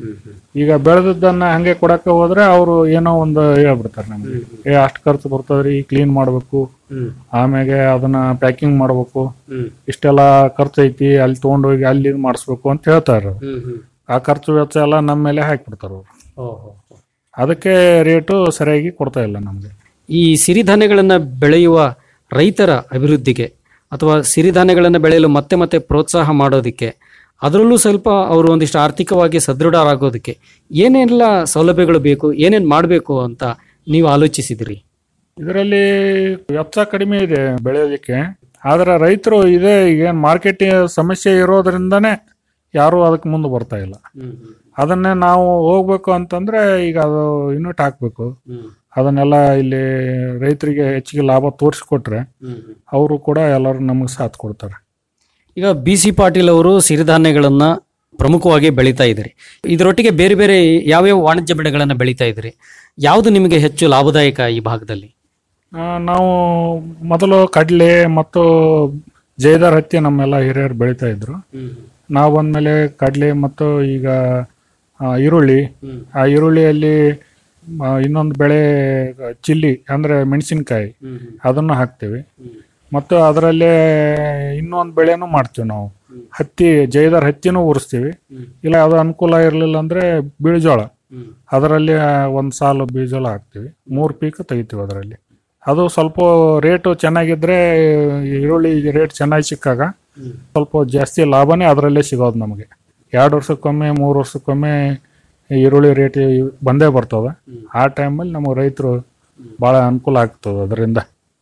ಈಗ ಬೆಳೆದದ್ದನ್ನ ಹಂಗೆ ಕೊಡಕ್ಕೆ ಹೋದ್ರೆ ಅವರು ಏನೋ ಒಂದು ಹೇಳ್ಬಿಡ್ತಾರೆ ನಮ್ಗೆ ಏ ಅಷ್ಟು ಖರ್ಚು ಬರ್ತದ್ರಿ ಕ್ಲೀನ್ ಮಾಡ್ಬೇಕು ಆಮ್ಯಾಗೆ ಅದನ್ನ ಪ್ಯಾಕಿಂಗ್ ಮಾಡ್ಬೇಕು ಇಷ್ಟೆಲ್ಲ ಖರ್ಚು ಐತಿ ಅಲ್ಲಿ ತಗೊಂಡೋಗಿ ಅಲ್ಲಿ ಇದ್ ಮಾಡಿಸ್ಬೇಕು ಅಂತ ಹೇಳ್ತಾರೆ ಆ ಖರ್ಚು ವೆಚ್ಚ ಎಲ್ಲ ನಮ್ಮ ಮೇಲೆ ಹಾಕ್ಬಿಡ್ತಾರೆ ಅವರು ಅದಕ್ಕೆ ರೇಟು ಸರಿಯಾಗಿ ಕೊಡ್ತಾ ಇಲ್ಲ ನಮ್ಗೆ ಈ ಸಿರಿಧಾನ್ಯಗಳನ್ನು ಬೆಳೆಯುವ ರೈತರ ಅಭಿವೃದ್ಧಿಗೆ ಅಥವಾ ಸಿರಿಧಾನ್ಯಗಳನ್ನು ಬೆಳೆಯಲು ಮತ್ತೆ ಮತ್ತೆ ಪ್ರೋತ್ಸಾಹ ಮಾಡೋದಕ್ಕೆ ಅದರಲ್ಲೂ ಸ್ವಲ್ಪ ಅವರು ಒಂದಿಷ್ಟು ಆರ್ಥಿಕವಾಗಿ ಸದೃಢರಾಗೋದಕ್ಕೆ ಏನೆಲ್ಲ ಸೌಲಭ್ಯಗಳು ಬೇಕು ಏನೇನು ಮಾಡಬೇಕು ಅಂತ ನೀವು ಆಲೋಚಿಸಿದಿರಿ ಇದರಲ್ಲಿ ವೆಚ್ಚ ಕಡಿಮೆ ಇದೆ ಬೆಳೆಯೋದಕ್ಕೆ ಆದ್ರೆ ರೈತರು ಇದೇ ಏನ್ ಮಾರ್ಕೆಟ್ ಸಮಸ್ಯೆ ಇರೋದ್ರಿಂದನೇ ಯಾರು ಅದಕ್ಕೆ ಮುಂದೆ ಬರ್ತಾ ಇಲ್ಲ ಅದನ್ನೇ ನಾವು ಹೋಗ್ಬೇಕು ಅಂತಂದ್ರೆ ಈಗ ಅದು ಯೂನಿಟ್ ಹಾಕ್ಬೇಕು ಅದನ್ನೆಲ್ಲ ಇಲ್ಲಿ ರೈತರಿಗೆ ಹೆಚ್ಚಿಗೆ ಲಾಭ ತೋರಿಸ್ಕೊಟ್ರೆ ಅವರು ಕೂಡ ಎಲ್ಲರೂ ನಮಗೆ ಸಾಥ್ ಕೊಡ್ತಾರೆ ಈಗ ಬಿ ಸಿ ಪಾಟೀಲ್ ಅವರು ಸಿರಿಧಾನ್ಯಗಳನ್ನ ಪ್ರಮುಖವಾಗಿ ಬೆಳೀತಾ ಇದ್ದೀರಿ ಇದರೊಟ್ಟಿಗೆ ಬೇರೆ ಬೇರೆ ಯಾವ್ಯಾವ ವಾಣಿಜ್ಯ ಬೆಳೆಗಳನ್ನು ಬೆಳೀತಾ ಇದ್ದೀರಿ ಯಾವುದು ನಿಮಗೆ ಹೆಚ್ಚು ಲಾಭದಾಯಕ ಈ ಭಾಗದಲ್ಲಿ ಆ, ನಾವು ಮೊದಲು ಕಡಲೆ ಮತ್ತು ಜೈದಾರ್ ಹತ್ತಿ ನಮ್ಮೆಲ್ಲ ಹಿರಿಯರು ಬೆಳೀತಾ ಇದ್ರು ನಾವು ಬಂದ್ಮೇಲೆ ಕಡಲೆ ಮತ್ತು ಈಗ ಆ, ಈರುಳ್ಳಿ ಆ ಈರುಳ್ಳಿಯಲ್ಲಿ ಆ, ಇನ್ನೊಂದು ಬೆಳೆ ಚಿಲ್ಲಿ ಅಂದ್ರೆ ಮೆಣಸಿನಕಾಯಿ ಅದನ್ನು ಹಾಕ್ತೀವಿ ಮತ್ತು ಅದರಲ್ಲೇ ಇನ್ನೊಂದು ಬೆಳೆನೂ ಮಾಡ್ತೀವಿ ನಾವು ಹತ್ತಿ ಜೈದಾರ್ ಹತ್ತಿನೂ ಉರಿಸ್ತೀವಿ ಇಲ್ಲ ಅದು ಅನುಕೂಲ ಇರಲಿಲ್ಲ ಅಂದ್ರೆ ಬೀಳ್ಜೋಳ ಅದರಲ್ಲಿ ಒಂದು ಸಾಲು ಬೀಜೋಳ ಹಾಕ್ತೀವಿ ಮೂರು ಪೀಕ್ ತೆಗಿತೀವಿ ಅದರಲ್ಲಿ ಅದು ಸ್ವಲ್ಪ ರೇಟು ಚೆನ್ನಾಗಿದ್ರೆ ಈರುಳ್ಳಿ ರೇಟ್ ಚೆನ್ನಾಗಿ ಸಿಕ್ಕಾಗ ಸ್ವಲ್ಪ ಜಾಸ್ತಿ ಲಾಭನೇ ಅದರಲ್ಲೇ ಸಿಗೋದು ನಮಗೆ ಎರಡು ವರ್ಷಕ್ಕೊಮ್ಮೆ ಮೂರು ವರ್ಷಕ್ಕೊಮ್ಮೆ ಈರುಳ್ಳಿ ರೇಟ್ ಬಂದೇ ಬರ್ತದೆ ಆ ಟೈಮಲ್ಲಿ ನಮ್ಮ ರೈತರು ಭಾಳ ಅನುಕೂಲ ಆಗ್ತದೆ ಅದರಿಂದ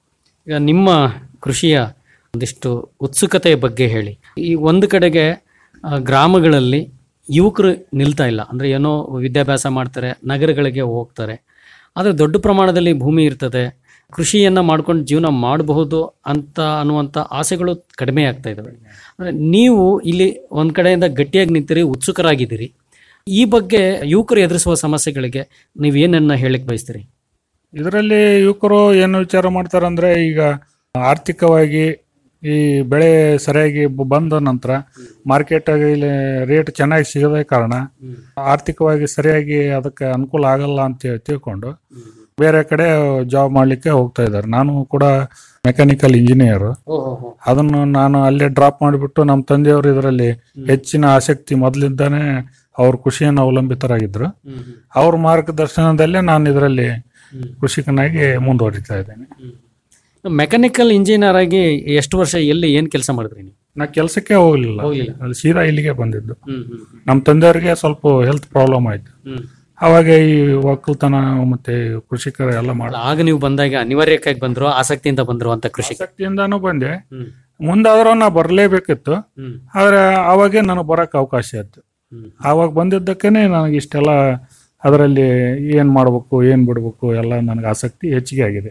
ಈಗ ನಿಮ್ಮ ಕೃಷಿಯ ಒಂದಿಷ್ಟು ಉತ್ಸುಕತೆಯ ಬಗ್ಗೆ ಹೇಳಿ ಈ ಒಂದು ಕಡೆಗೆ ಆ, ಗ್ರಾಮಗಳಲ್ಲಿ ಯುವಕರು ನಿಲ್ತಾ ಇಲ್ಲ ಅಂದರೆ ಏನೋ ವಿದ್ಯಾಭ್ಯಾಸ ಮಾಡ್ತಾರೆ ನಗರಗಳಿಗೆ ಹೋಗ್ತಾರೆ ಆದರೆ ದೊಡ್ಡ ಪ್ರಮಾಣದಲ್ಲಿ ಭೂಮಿ ಇರ್ತದೆ ಕೃಷಿಯನ್ನು ಮಾಡ್ಕೊಂಡು ಜೀವನ ಮಾಡಬಹುದು ಅಂತ ಅನ್ನುವಂಥ ಆಸೆಗಳು ಕಡಿಮೆ ಆಗ್ತಾ ಇದ್ದಾವೆ ಅಂದರೆ ನೀವು ಇಲ್ಲಿ ಒಂದು ಕಡೆಯಿಂದ ಗಟ್ಟಿಯಾಗಿ ನಿಂತಿರಿ ಉತ್ಸುಕರಾಗಿದ್ದೀರಿ ಈ ಬಗ್ಗೆ ಯುವಕರು ಎದುರಿಸುವ ಸಮಸ್ಯೆಗಳಿಗೆ ನೀವು ಏನನ್ನ ಹೇಳಕ್ಕೆ ಬಯಸ್ತೀರಿ ಇದರಲ್ಲಿ ಯುವಕರು ಏನು ವಿಚಾರ ಮಾಡ್ತಾರಂದ್ರೆ ಈಗ ಆರ್ಥಿಕವಾಗಿ ಈ ಬೆಳೆ ಸರಿಯಾಗಿ ಬ- ಬಂದ ನಂತರ ಮಾರ್ಕೆಟ್ ಇಲ್ಲಿ ರೇಟ್ ಚೆನ್ನಾಗಿ ಸಿಗದ ಕಾರಣ ಆರ್ಥಿಕವಾಗಿ ಸರಿಯಾಗಿ ಅದಕ್ಕೆ ಅನುಕೂಲ ಆಗಲ್ಲ ಅಂತ ಹೇಳಿ ತಿಳ್ಕೊಂಡು ಬೇರೆ ಕಡೆ ಜಾಬ್ ಮಾಡ್ಲಿಕ್ಕೆ ಹೋಗ್ತಾ ಇದ್ದಾರೆ ನಾನು ಕೂಡ ಮೆಕ್ಯಾನಿಕಲ್ ಇಂಜಿನಿಯರ್ ಅದನ್ನು ನಾನು ಅಲ್ಲೇ ಡ್ರಾಪ್ ಮಾಡಿಬಿಟ್ಟು ನಮ್ಮ ತಂದೆಯವರು ಇದರಲ್ಲಿ ಹೆಚ್ಚಿನ ಆಸಕ್ತಿ ಮೊದಲಿಂದಾನೇ ಅವ್ರ ಕೃಷಿಯನ್ನು ಅವಲಂಬಿತರಾಗಿದ್ರು ಅವ್ರ ಮಾರ್ಗದರ್ಶನದಲ್ಲೇ ನಾನು ಇದರಲ್ಲಿ ಕೃಷಿಕನಾಗಿ ಮುಂದುವರಿತಾ ಇದ್ದೇನೆ ಮೆಕ್ಯಾನಿಕಲ್ ಇಂಜಿನಿಯರ್ ಆಗಿ ಎಷ್ಟು ವರ್ಷ ಎಲ್ಲಿ ಏನ್ ಕೆಲಸ ಮಾಡಿದ್ರಿ ನೀವು ನಾ ಕೆಲಸಕ್ಕೆ ಹೋಗ್ಲಿಲ್ಲ ಹೋಗ್ಲಿಲ್ಲ. ಅಲ್ಲಿ ಸೀದಾ ಇಲ್ಲಿಗೆ ಬಂದಿದ್ದು ಹ್ಮ್, ಹ್ಮ್, ನಮ್ಮ ತಂದೆಯವರಿಗೆ ಸ್ವಲ್ಪ ಹೆಲ್ತ್ ಪ್ರಾಬ್ಲಮ್ ಆಯ್ತು ಹ್ಮ್. ಅವಾಗ ಈ ಒಕ್ಕಲ್ತನ ಮತ್ತೆ ಕೃಷಿಕರ ಎಲ್ಲ ಮಾಡ ಆಗ ನೀವು ಬಂದಾಗ ಅನಿವಾರ್ಯಕ್ಕಾಗಿ ಬಂದ್ರು ಆಸಕ್ತಿಯಿಂದ ಬಂದ್ರು ಅಂತ ಕೃಷಿ ಆಸಕ್ತಿಯಿಂದಾನು ಬಂದೆ ಮುಂದಾದ್ರೂ ನಾ ಬರಲೇಬೇಕಿತ್ತು ಆದ್ರೆ ಅವಾಗೇ ನನಗೆ ಬರಕ್ಕೆ ಅವಕಾಶ ಆಯ್ತು ಆವಾಗ ಬಂದಿದ್ದಕ್ಕೇನೆ ನನಗೆ ಇಷ್ಟೆಲ್ಲ ಅದರಲ್ಲಿ ಏನ್ ಮಾಡ್ಬೇಕು ಏನ್ ಬಿಡ್ಬೇಕು ಎಲ್ಲ ನನಗೆ ಆಸಕ್ತಿ ಹೆಚ್ಚಿಗೆ ಆಗಿದೆ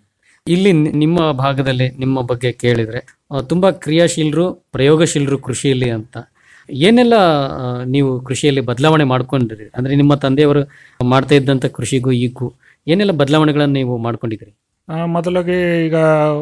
ಇಲ್ಲಿ ನಿ- ನಿಮ್ಮ ಭಾಗದಲ್ಲಿ ನಿಮ್ಮ ಬಗ್ಗೆ ಕೇಳಿದ್ರೆ ಆ, ತುಂಬಾ ಕ್ರಿಯಾಶೀಲರು ಪ್ರಯೋಗಶೀಲರು ಕೃಷಿಯಲ್ಲಿ ಅಂತ ಏನೆಲ್ಲ ಆ, ನೀವು ಕೃಷಿಯಲ್ಲಿ ಬದಲಾವಣೆ ಮಾಡ್ಕೊಂಡಿರಿ ಅಂದ್ರೆ ನಿಮ್ಮ ತಂದೆಯವರು ಮಾಡ್ತಾ ಇದ್ದಂತ ಕೃಷಿಗೂ ಈಗೂ ಏನೆಲ್ಲ ಬದಲಾವಣೆಗಳನ್ನು ನೀವು ಮಾಡ್ಕೊಂಡಿದ್ದೀರಿ ಆ, ಮೊದಲಿಗೆ ಈಗ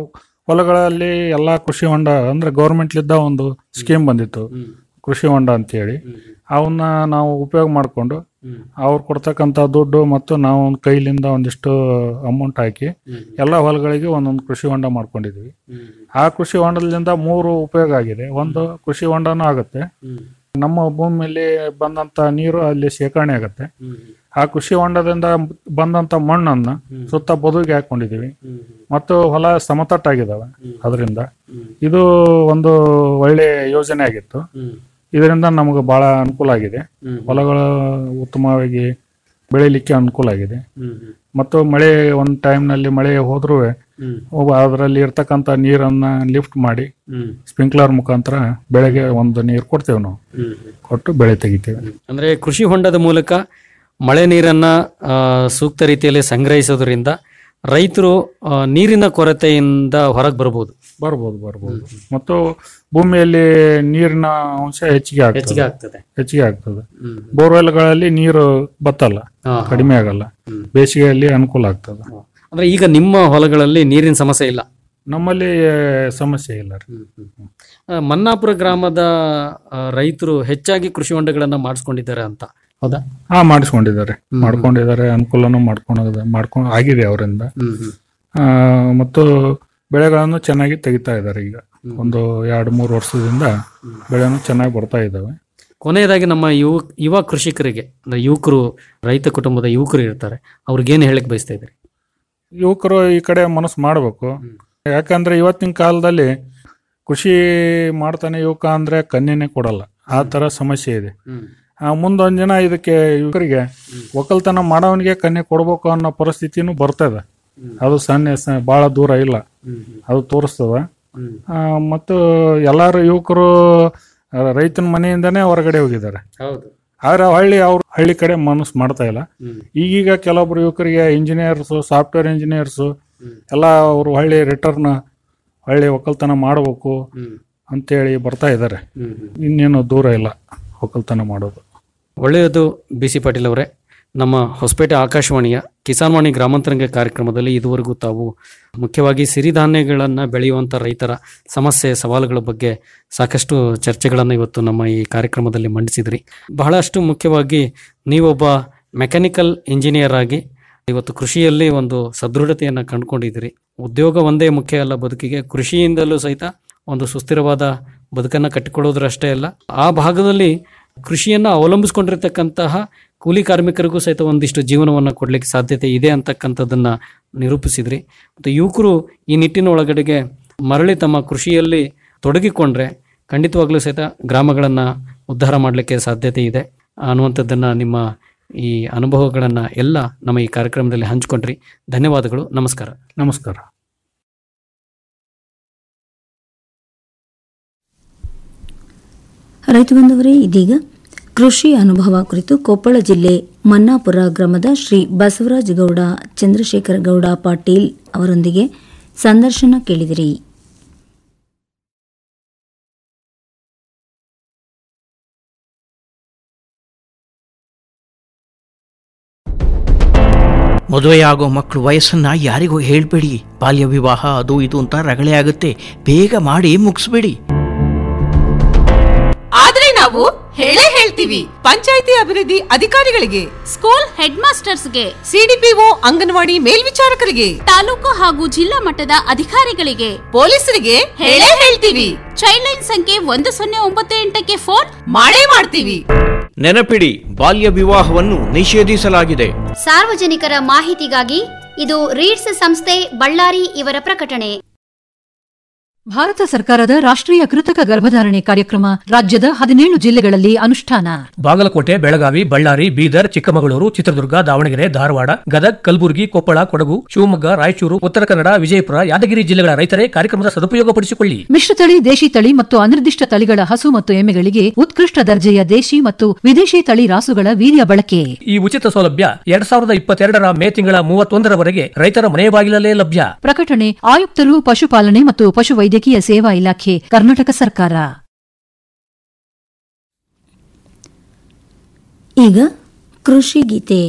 ಹೊಲಗಳಲ್ಲಿ ಎಲ್ಲಾ ಕೃಷಿ ಹೊಂಡ ಅಂದ್ರೆ ಗೌರ್ಮೆಂಟ್ಲಿದ್ದ ಒಂದು ಸ್ಕೀಮ್ ಬಂದಿತ್ತು ಕೃಷಿ ಹೊಂಡ ಅಂತೇಳಿ ಅವನ್ನ ನಾವು ಉಪಯೋಗ ಮಾಡಿಕೊಂಡು ಅವ್ರು ಕೊಡ್ತಕ್ಕಂಥ ದುಡ್ಡು ಮತ್ತು ನಾವು ಒಂದ್ ಕೈಲಿಂದ ಒಂದಿಷ್ಟು ಅಮೌಂಟ್ ಹಾಕಿ ಎಲ್ಲ ಹೊಲಗಳಿಗೆ ಒಂದೊಂದು ಕೃಷಿ ಹೊಂಡ ಮಾಡ್ಕೊಂಡಿದ್ವಿ ಆ ಕೃಷಿ ಹೊಂಡದಿಂದ ಮೂರು ಉಪಯೋಗ ಆಗಿದೆ ಒಂದು ಕೃಷಿ ಹೊಂಡನೂ ಆಗುತ್ತೆ ನಮ್ಮ ಭೂಮಿಯಲ್ಲಿ ಬಂದಂತ ನೀರು ಅಲ್ಲಿ ಶೇಖರಣೆ ಆಗುತ್ತೆ ಆ ಕೃಷಿ ಹೊಂಡದಿಂದ ಬಂದಂತ ಮಣ್ಣನ್ನ ಸುತ್ತ ಬದುಗೆ ಹಾಕೊಂಡಿದೀವಿ ಮತ್ತು ಹೊಲ ಸಮತಟ್ಟಾಗಿದ್ದಾವೆ ಅದರಿಂದ ಇದು ಒಂದು ಒಳ್ಳೆ ಯೋಜನೆ ಆಗಿತ್ತು ಇದರಿಂದ ನಮಗೆ ಬಹಳ ಅನುಕೂಲ ಆಗಿದೆ ಹೊಲಗಳು ಉತ್ತಮವಾಗಿ ಬೆಳಿಲಿಕ್ಕೆ ಅನುಕೂಲ ಆಗಿದೆ ಮತ್ತು ಮಳೆ ಒಂದು ಟೈಮ್ನಲ್ಲಿ ಮಳೆ ಹೋದ್ರೂ ಅದರಲ್ಲಿ ಇರ್ತಕ್ಕಂಥ ನೀರನ್ನ ಲಿಫ್ಟ್ ಮಾಡಿ ಸ್ಪ್ರಿಂಕ್ಲರ್ ಮುಖಾಂತರ ಬೆಳೆಗೆ ಒಂದು ನೀರು ಕೊಡ್ತೇವೆ ನಾವು ಕೊಟ್ಟು ಬೆಳೆ ತೆಗಿತೇವೆ ಅಂದ್ರೆ ಕೃಷಿ ಹೊಂಡದ ಮೂಲಕ ಮಳೆ ನೀರನ್ನ ಆ, ಸೂಕ್ತ ರೀತಿಯಲ್ಲಿ ಸಂಗ್ರಹಿಸೋದ್ರಿಂದ ರೈತರು ಆ, ನೀರಿನ ಕೊರತೆಯಿಂದ ಹೊರಗೆ ಬರಬಹುದು ಬರ್ಬೋದು ಬರ್ಬೋದು ಮತ್ತು ಭೂಮಿಯಲ್ಲಿ ನೀರಿನ ಅಂಶ ಹೆಚ್ಚಿಗೆ ಹೆಚ್ಚಿಗೆ ಆಗ್ತದೆ ಆಗ್ತದೆ ಹೆಚ್ಚಿಗೆ ಆಗ್ತದೆ ಬೋರ್ವೆಲ್ಗಳಲ್ಲಿ ನೀರು ಬತ್ತಲ್ಲ ಕಡಿಮೆ ಆಗಲ್ಲ ಬೇಸಿಗೆಯಲ್ಲಿ ಅನುಕೂಲ ಆಗ್ತದೆ ಅಂದ್ರೆ ಈಗ ನಿಮ್ಮ ಹೊಲಗಳಲ್ಲಿ ನೀರಿನ ಸಮಸ್ಯೆ ಇಲ್ಲ ನಮ್ಮಲ್ಲಿ ಸಮಸ್ಯೆ ಇಲ್ಲ ರೀ. ಆ, ಮನ್ನಾಪುರ ಗ್ರಾಮದ ಆ, ರೈತರು ಹೆಚ್ಚಾಗಿ ಕೃಷಿ ಹೊಂಡಗಳನ್ನ ಮಾಡಿಸ್ಕೊಂಡಿದ್ದಾರೆ ಅಂತ ಹೌದಾ ಹಾ ಮಾಡಿಸ್ಕೊಂಡಿದ್ದಾರೆ ಮಾಡ್ಕೊಂಡಿದ್ದಾರೆ ಅನುಕೂಲನೂ ಮಾಡ್ಕೊಂಡು ಮಾಡ್ಕೊಂಡು ಆಗಿದೆ ಅವರಿಂದ ಆ, ಮತ್ತು ಬೆಳೆಗಳನ್ನು ಚೆನ್ನಾಗಿ ತೆಗಿತಾ ಇದ್ದಾರೆ ಈಗ ಒಂದು ಎರಡು ಮೂರು ವರ್ಷದಿಂದ ಬೆಳೆನೂ ಚೆನ್ನಾಗಿ ಬರ್ತಾ ಇದ್ದಾವೆ ಕೊನೆಯದಾಗಿ ನಮ್ಮ ಯುವ ಯುವ ಕೃಷಿಕರಿಗೆ ಅಂದ್ರೆ ಯುವಕರು ರೈತ ಕುಟುಂಬದ ಯುವಕರು ಇರ್ತಾರೆ ಅವ್ರಿಗೇನು ಹೇಳಕ್ ಬಯಸ್ತಾ ಇದ್ರಿ ಯುವಕರು ಈ ಕಡೆ ಮನಸ್ಸು ಮಾಡಬೇಕು ಯಾಕಂದ್ರೆ ಇವತ್ತಿನ ಕಾಲದಲ್ಲಿ ಕೃಷಿ ಮಾಡ್ತಾನೆ ಯುವಕ ಅಂದ್ರೆ ಕನ್ಯೆನೇ ಕೊಡಲ್ಲ ಆ ತರ ಸಮಸ್ಯೆ ಇದೆ ಆ, ಮುಂದೊಂದ್ ದಿನ ಇದಕ್ಕೆ ಯುವಕರಿಗೆ ಒಕ್ಕಲ್ತನ ಮಾಡೋವನಿಗೆ ಕನ್ಯೆ ಕೊಡ್ಬೇಕು ಅನ್ನೋ ಪರಿಸ್ಥಿತಿನೂ ಬರ್ತದೆ ಅದು ಸಣ್ಣ ಸ- ಬಹಳ ದೂರ ಇಲ್ಲ ಅದು ತೋರಿಸ್ತದ ಆ, ಮತ್ತು ಎಲ್ಲಾರು ಯುವಕರು ಆ, ರೈತನ ಮನೆಯಿಂದನೇ ಹೊರಗಡೆ ಹೋಗಿದ್ದಾರೆ ಹೌದು ಆದ್ರೆ ಹಳ್ಳಿ ಅವ್ರು ಹಳ್ಳಿ ಕಡೆ ಮನಸ್ಸು ಮಾಡ್ತಾ ಇಲ್ಲ ಈಗೀಗ ಕೆಲವೊಬ್ರು ಯುವಕರಿಗೆ ಇಂಜಿನಿಯರ್ಸ್ ಸಾಫ್ಟ್ವೇರ್ ಇಂಜಿನಿಯರ್ಸ್ ಎಲ್ಲ ಅವರು ಹಳ್ಳಿ ರಿಟರ್ನ್ ಹಳ್ಳಿ ಒಕ್ಕಲ್ತನ ಮಾಡಬೇಕು ಅಂತೇಳಿ ಬರ್ತಾ ಇದ್ದಾರೆ ಇನ್ನೇನು ದೂರ ಇಲ್ಲ ಒಕ್ಕಲ್ತನ ಮಾಡೋದು ಒಳ್ಳೆಯದು ಬಿ ಸಿ ಪಾಟೀಲ್ ಅವರೇ ನಮ್ಮ ಹೊಸಪೇಟೆ ಆಕಾಶವಾಣಿಯ ಕಿಸಾನ್ವಾಣಿ ಗ್ರಾಮಾಂತರಂಗ ಕಾರ್ಯಕ್ರಮದಲ್ಲಿ ಇದುವರೆಗೂ ತಾವು ಮುಖ್ಯವಾಗಿ ಸಿರಿಧಾನ್ಯಗಳನ್ನು ಬೆಳೆಯುವಂಥ ರೈತರ ಸಮಸ್ಯೆ ಸವಾಲುಗಳ ಬಗ್ಗೆ ಸಾಕಷ್ಟು ಚರ್ಚೆಗಳನ್ನು ಇವತ್ತು ನಮ್ಮ ಈ ಕಾರ್ಯಕ್ರಮದಲ್ಲಿ ಮಂಡಿಸಿದ್ರಿ ಬಹಳಷ್ಟು ಮುಖ್ಯವಾಗಿ ನೀವೊಬ್ಬ ಮೆಕ್ಯಾನಿಕಲ್ ಇಂಜಿನಿಯರ್ ಆಗಿ ಇವತ್ತು ಕೃಷಿಯಲ್ಲಿ ಒಂದು ಸದೃಢತೆಯನ್ನು ಕಂಡುಕೊಂಡಿದ್ದೀರಿ ಉದ್ಯೋಗ ಒಂದೇ ಮುಖ್ಯ ಅಲ್ಲ ಬದುಕಿಗೆ ಕೃಷಿಯಿಂದಲೂ ಸಹಿತ ಒಂದು ಸುಸ್ಥಿರವಾದ ಬದುಕನ್ನು ಕಟ್ಟಿಕೊಳ್ಳೋದ್ರಷ್ಟೇ ಅಲ್ಲ ಆ ಭಾಗದಲ್ಲಿ ಕೃಷಿಯನ್ನು ಅವಲಂಬಿಸಿಕೊಂಡಿರ್ತಕ್ಕಂತಹ ಕೂಲಿ ಕಾರ್ಮಿಕರಿಗೂ ಸಹಿತ ಒಂದಿಷ್ಟು ಜೀವನವನ್ನು ಕೊಡಲಿಕ್ಕೆ ಸಾಧ್ಯತೆ ಇದೆ ಅಂತಕ್ಕಂಥದ್ದನ್ನು ನಿರೂಪಿಸಿದ್ರಿ ಮತ್ತು ಯುವಕರು ಈ ನಿಟ್ಟಿನ ಒಳಗಡೆಗೆ ಮರಳಿ ತಮ್ಮ ಕೃಷಿಯಲ್ಲಿ ತೊಡಗಿಕೊಂಡ್ರೆ ಖಂಡಿತವಾಗ್ಲೂ ಸಹಿತ ಗ್ರಾಮಗಳನ್ನು ಉದ್ಧಾರ ಮಾಡಲಿಕ್ಕೆ ಸಾಧ್ಯತೆ ಇದೆ ಅನ್ನುವಂಥದ್ದನ್ನು ನಿಮ್ಮ ಈ ಅನುಭವಗಳನ್ನು ಎಲ್ಲ ನಮ್ಮ ಈ ಕಾರ್ಯಕ್ರಮದಲ್ಲಿ ಹಂಚಿಕೊಂಡ್ರಿ ಧನ್ಯವಾದಗಳು ನಮಸ್ಕಾರ ನಮಸ್ಕಾರ ರೈತ ಬಂದವರೇ ಇದೀಗ ಕೃಷಿ ಅನುಭವ ಕುರಿತು ಕೊಪ್ಪಳ ಜಿಲ್ಲೆ ಮನ್ನಾಪುರ ಗ್ರಾಮದ ಶ್ರೀ ಬಸವರಾಜ ಗೌಡ ಚಂದ್ರಶೇಖರ ಗೌಡ ಪಾಟೀಲ್ ಅವರೊಂದಿಗೆ ಸಂದರ್ಶನ ಕೇಳಿದಿರಿ ಮದುವೆಯಾಗೋ ಮಕ್ಕಳು ವಯಸ್ಸನ್ನ ಯಾರಿಗೂ ಹೇಳ್ಬೇಡಿ ಬಾಲ್ಯ ವಿವಾಹ ಅದು ಇದು ಅಂತ ರಗಳೆ ಆಗುತ್ತೆ ಬೇಗ ಮಾಡಿ ಮುಗಿಸ್ಬೇಡಿ ಆದ್ರೆ ನಾವು ಹೇಳೇ ಹೇಳ್ತೀವಿ ಪಂಚಾಯಿತಿ ಅಭಿವೃದ್ಧಿ ಅಧಿಕಾರಿಗಳಿಗೆ ಸ್ಕೂಲ್ ಹೆಡ್ ಮಾಸ್ಟರ್ಸ್ಗೆ ಸಿಡಿಪಿಒ ಅಂಗನವಾಡಿ ಮೇಲ್ವಿಚಾರಕರಿಗೆ ತಾಲೂಕು ಹಾಗೂ ಜಿಲ್ಲಾ ಮಟ್ಟದ ಅಧಿಕಾರಿಗಳಿಗೆ ಪೊಲೀಸರಿಗೆ ಹೇಳೇ ಹೇಳ್ತೀವಿ ಚೈಲ್ಡ್ ಲೈನ್ ಸಂಖ್ಯೆ ಒಂದು ಸೊನ್ನೆ ಒಂಬತ್ತು ಎಂಟಕ್ಕೆ ಫೋನ್ ಮಾಡೇ ಮಾಡ್ತೀವಿ ನೆನಪಿಡಿ ಬಾಲ್ಯ ವಿವಾಹವನ್ನು ನಿಷೇಧಿಸಲಾಗಿದೆ ಸಾರ್ವಜನಿಕರ ಮಾಹಿತಿಗಾಗಿ ಇದು ರೀಡ್ಸ್ ಸಂಸ್ಥೆ ಬಳ್ಳಾರಿ ಇವರ ಪ್ರಕಟಣೆ ಭಾರತ ಸರ್ಕಾರದ ರಾಷ್ಟ್ರೀಯ ಕೃತಕ ಗರ್ಭಧಾರಣೆ ಕಾರ್ಯಕ್ರಮ ರಾಜ್ಯದ ಹದಿನೇಳು ಜಿಲ್ಲೆಗಳಲ್ಲಿ ಅನುಷ್ಠಾನ ಬಾಗಲಕೋಟೆ ಬೆಳಗಾವಿ ಬಳ್ಳಾರಿ ಬೀದರ್ ಚಿಕ್ಕಮಗಳೂರು ಚಿತ್ರದುರ್ಗ ದಾವಣಗೆರೆ ಧಾರವಾಡ ಗದಗ್ ಕಲಬುರಗಿ ಕೊಪ್ಪಳ ಕೊಡಗು ಶಿವಮೊಗ್ಗ ರಾಯಚೂರು ಉತ್ತರ ಕನ್ನಡ ವಿಜಯಪುರ ಯಾದಗಿರಿ ಜಿಲ್ಲೆಗಳ ರೈತರೇ ಕಾರ್ಯಕ್ರಮದ ಸದುಪಯೋಗಪಡಿಸಿಕೊಳ್ಳಿ ಮಿಶ್ರತಳಿ ದೇಶಿ ತಳಿ ಮತ್ತು ಅನಿರ್ದಿಷ್ಟ ತಳಿಗಳ ಹಸು ಮತ್ತು ಎಮ್ಮೆಗಳಿಗೆ ಉತ್ಕೃಷ್ಟ ದರ್ಜೆಯ ದೇಶಿ ಮತ್ತು ವಿದೇಶಿ ತಳಿ ರಾಸುಗಳ ವೀರ್ಯ ಬಳಕೆ ಈ ಉಚಿತ ಸೌಲಭ್ಯ ಎರಡ್ ಸಾವಿರದ ಇಪ್ಪತ್ತೆರಡರ ಮೇ ತಿಂಗಳ ಮೂವತ್ತೊಂದರವರೆಗೆ ರೈತರ ಮನೆ ಬಾಗಿಲಲ್ಲೇ ಲಭ್ಯ ಪ್ರಕಟಣೆ ಆಯುಕ್ತರು ಪಶುಪಾಲನೆ ಮತ್ತು ಪಶುವೈದ್ಯಕೀಯ ಸೇವಾ ಇಲಾಖೆ ಕರ್ನಾಟಕ ಸರ್ಕಾರ ಈಗ ಕೃಷಿ ಗೀತೆ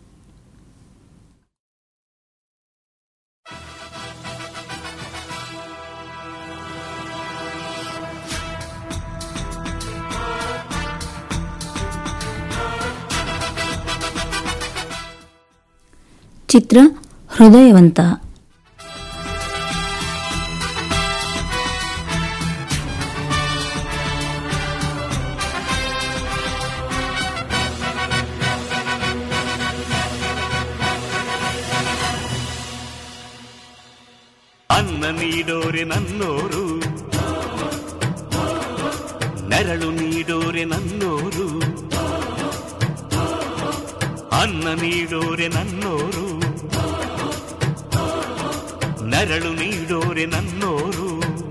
ಚಿತ್ರ ಹೃದಯವಂತ ಅನ್ನ ನೀಡೋರೆ ನನ್ನೋರು ನೆರಳು ನೀಡೋರೆ ನನ್ನೋರು ಅನ್ನ ನೀಡೋರೆ ನನ್ನೋರು ನೆರಳು ನೀಡೋರೆ ನನ್ನೋರು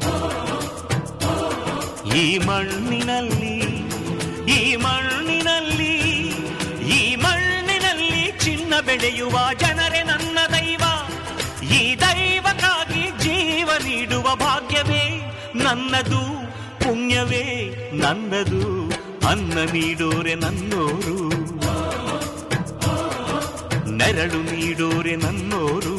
ಈ ಮಣ್ಣಿನಲ್ಲಿ ಈ ಮಣ್ಣಿನಲ್ಲಿ ಈ ಮಣ್ಣಿನಲ್ಲಿ ಚಿನ್ನ ಬೆಳೆಯುವ ಜನರೇ ನನ್ನ ದೈವ ಈ ದೈವಕ್ಕಾಗಿ ಜೀವ ನೀಡುವ ಭಾಗ್ಯವೇ ನನ್ನದು ಪುಣ್ಯವೇ ನನ್ನದು ಅನ್ನ ನೀಡೋರೆ ನನ್ನೋರು ನೆರಳು ನೀಡೋರೆ ನನ್ನೋರು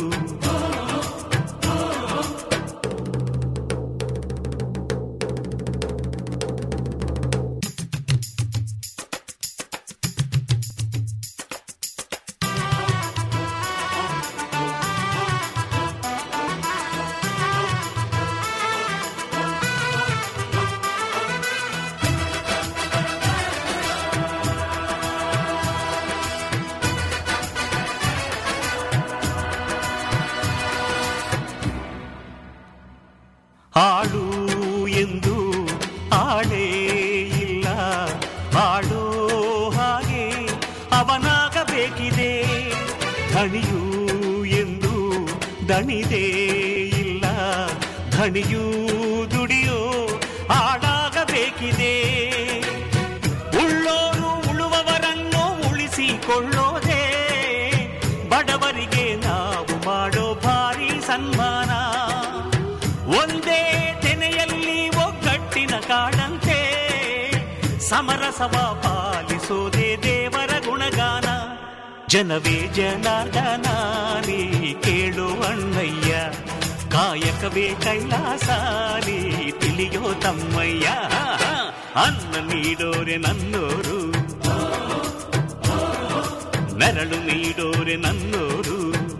ಹಾಡು ಎಂದು ಆಡೇ ಇಲ್ಲ ಹಾಡೋ ಹಾಗೆ ಅವನಾಗಬೇಕಿದೆ ಧಣಿಯು ಎಂದು ದಣಿದೇ ಇಲ್ಲ ಧಣಿಯೂ ದುಡಿಯೋ ಹಾಡಾಗಬೇಕಿದೆ ಉಳ್ಳೋರು ಉಳುವವರನ್ನು ಉಳಿಸಿಕೊಳ್ಳೋದೇ ಬಡವರಿಗೆ ನಾವು ಮಾಡೋ ಭಾರಿ ಸನ್ಮಾನ ಒಂದೇ ತೆನೆಯಲ್ಲಿ ಒಗ್ಗಟ್ಟಿನ ಕಾಡಂತೆ ಸಮರಸವ ಪಾಲಿಸೋದೇ ದೇವರ ಗುಣಗಾನ ಜನವೇ ಜನಾರ್ದನ ನೀ ಕೇಳು ಅಣ್ಣಯ್ಯ ಕಾಯಕವೇ ಕೈಲಾಸ ನೀ ತಿಳಿಯೋ ತಮ್ಮಯ್ಯ ಅನ್ನ ನೀಡೋರೆ ನನ್ನೋರು ನೆರಳು ನೀಡೋರೆ ನನ್ನೋರು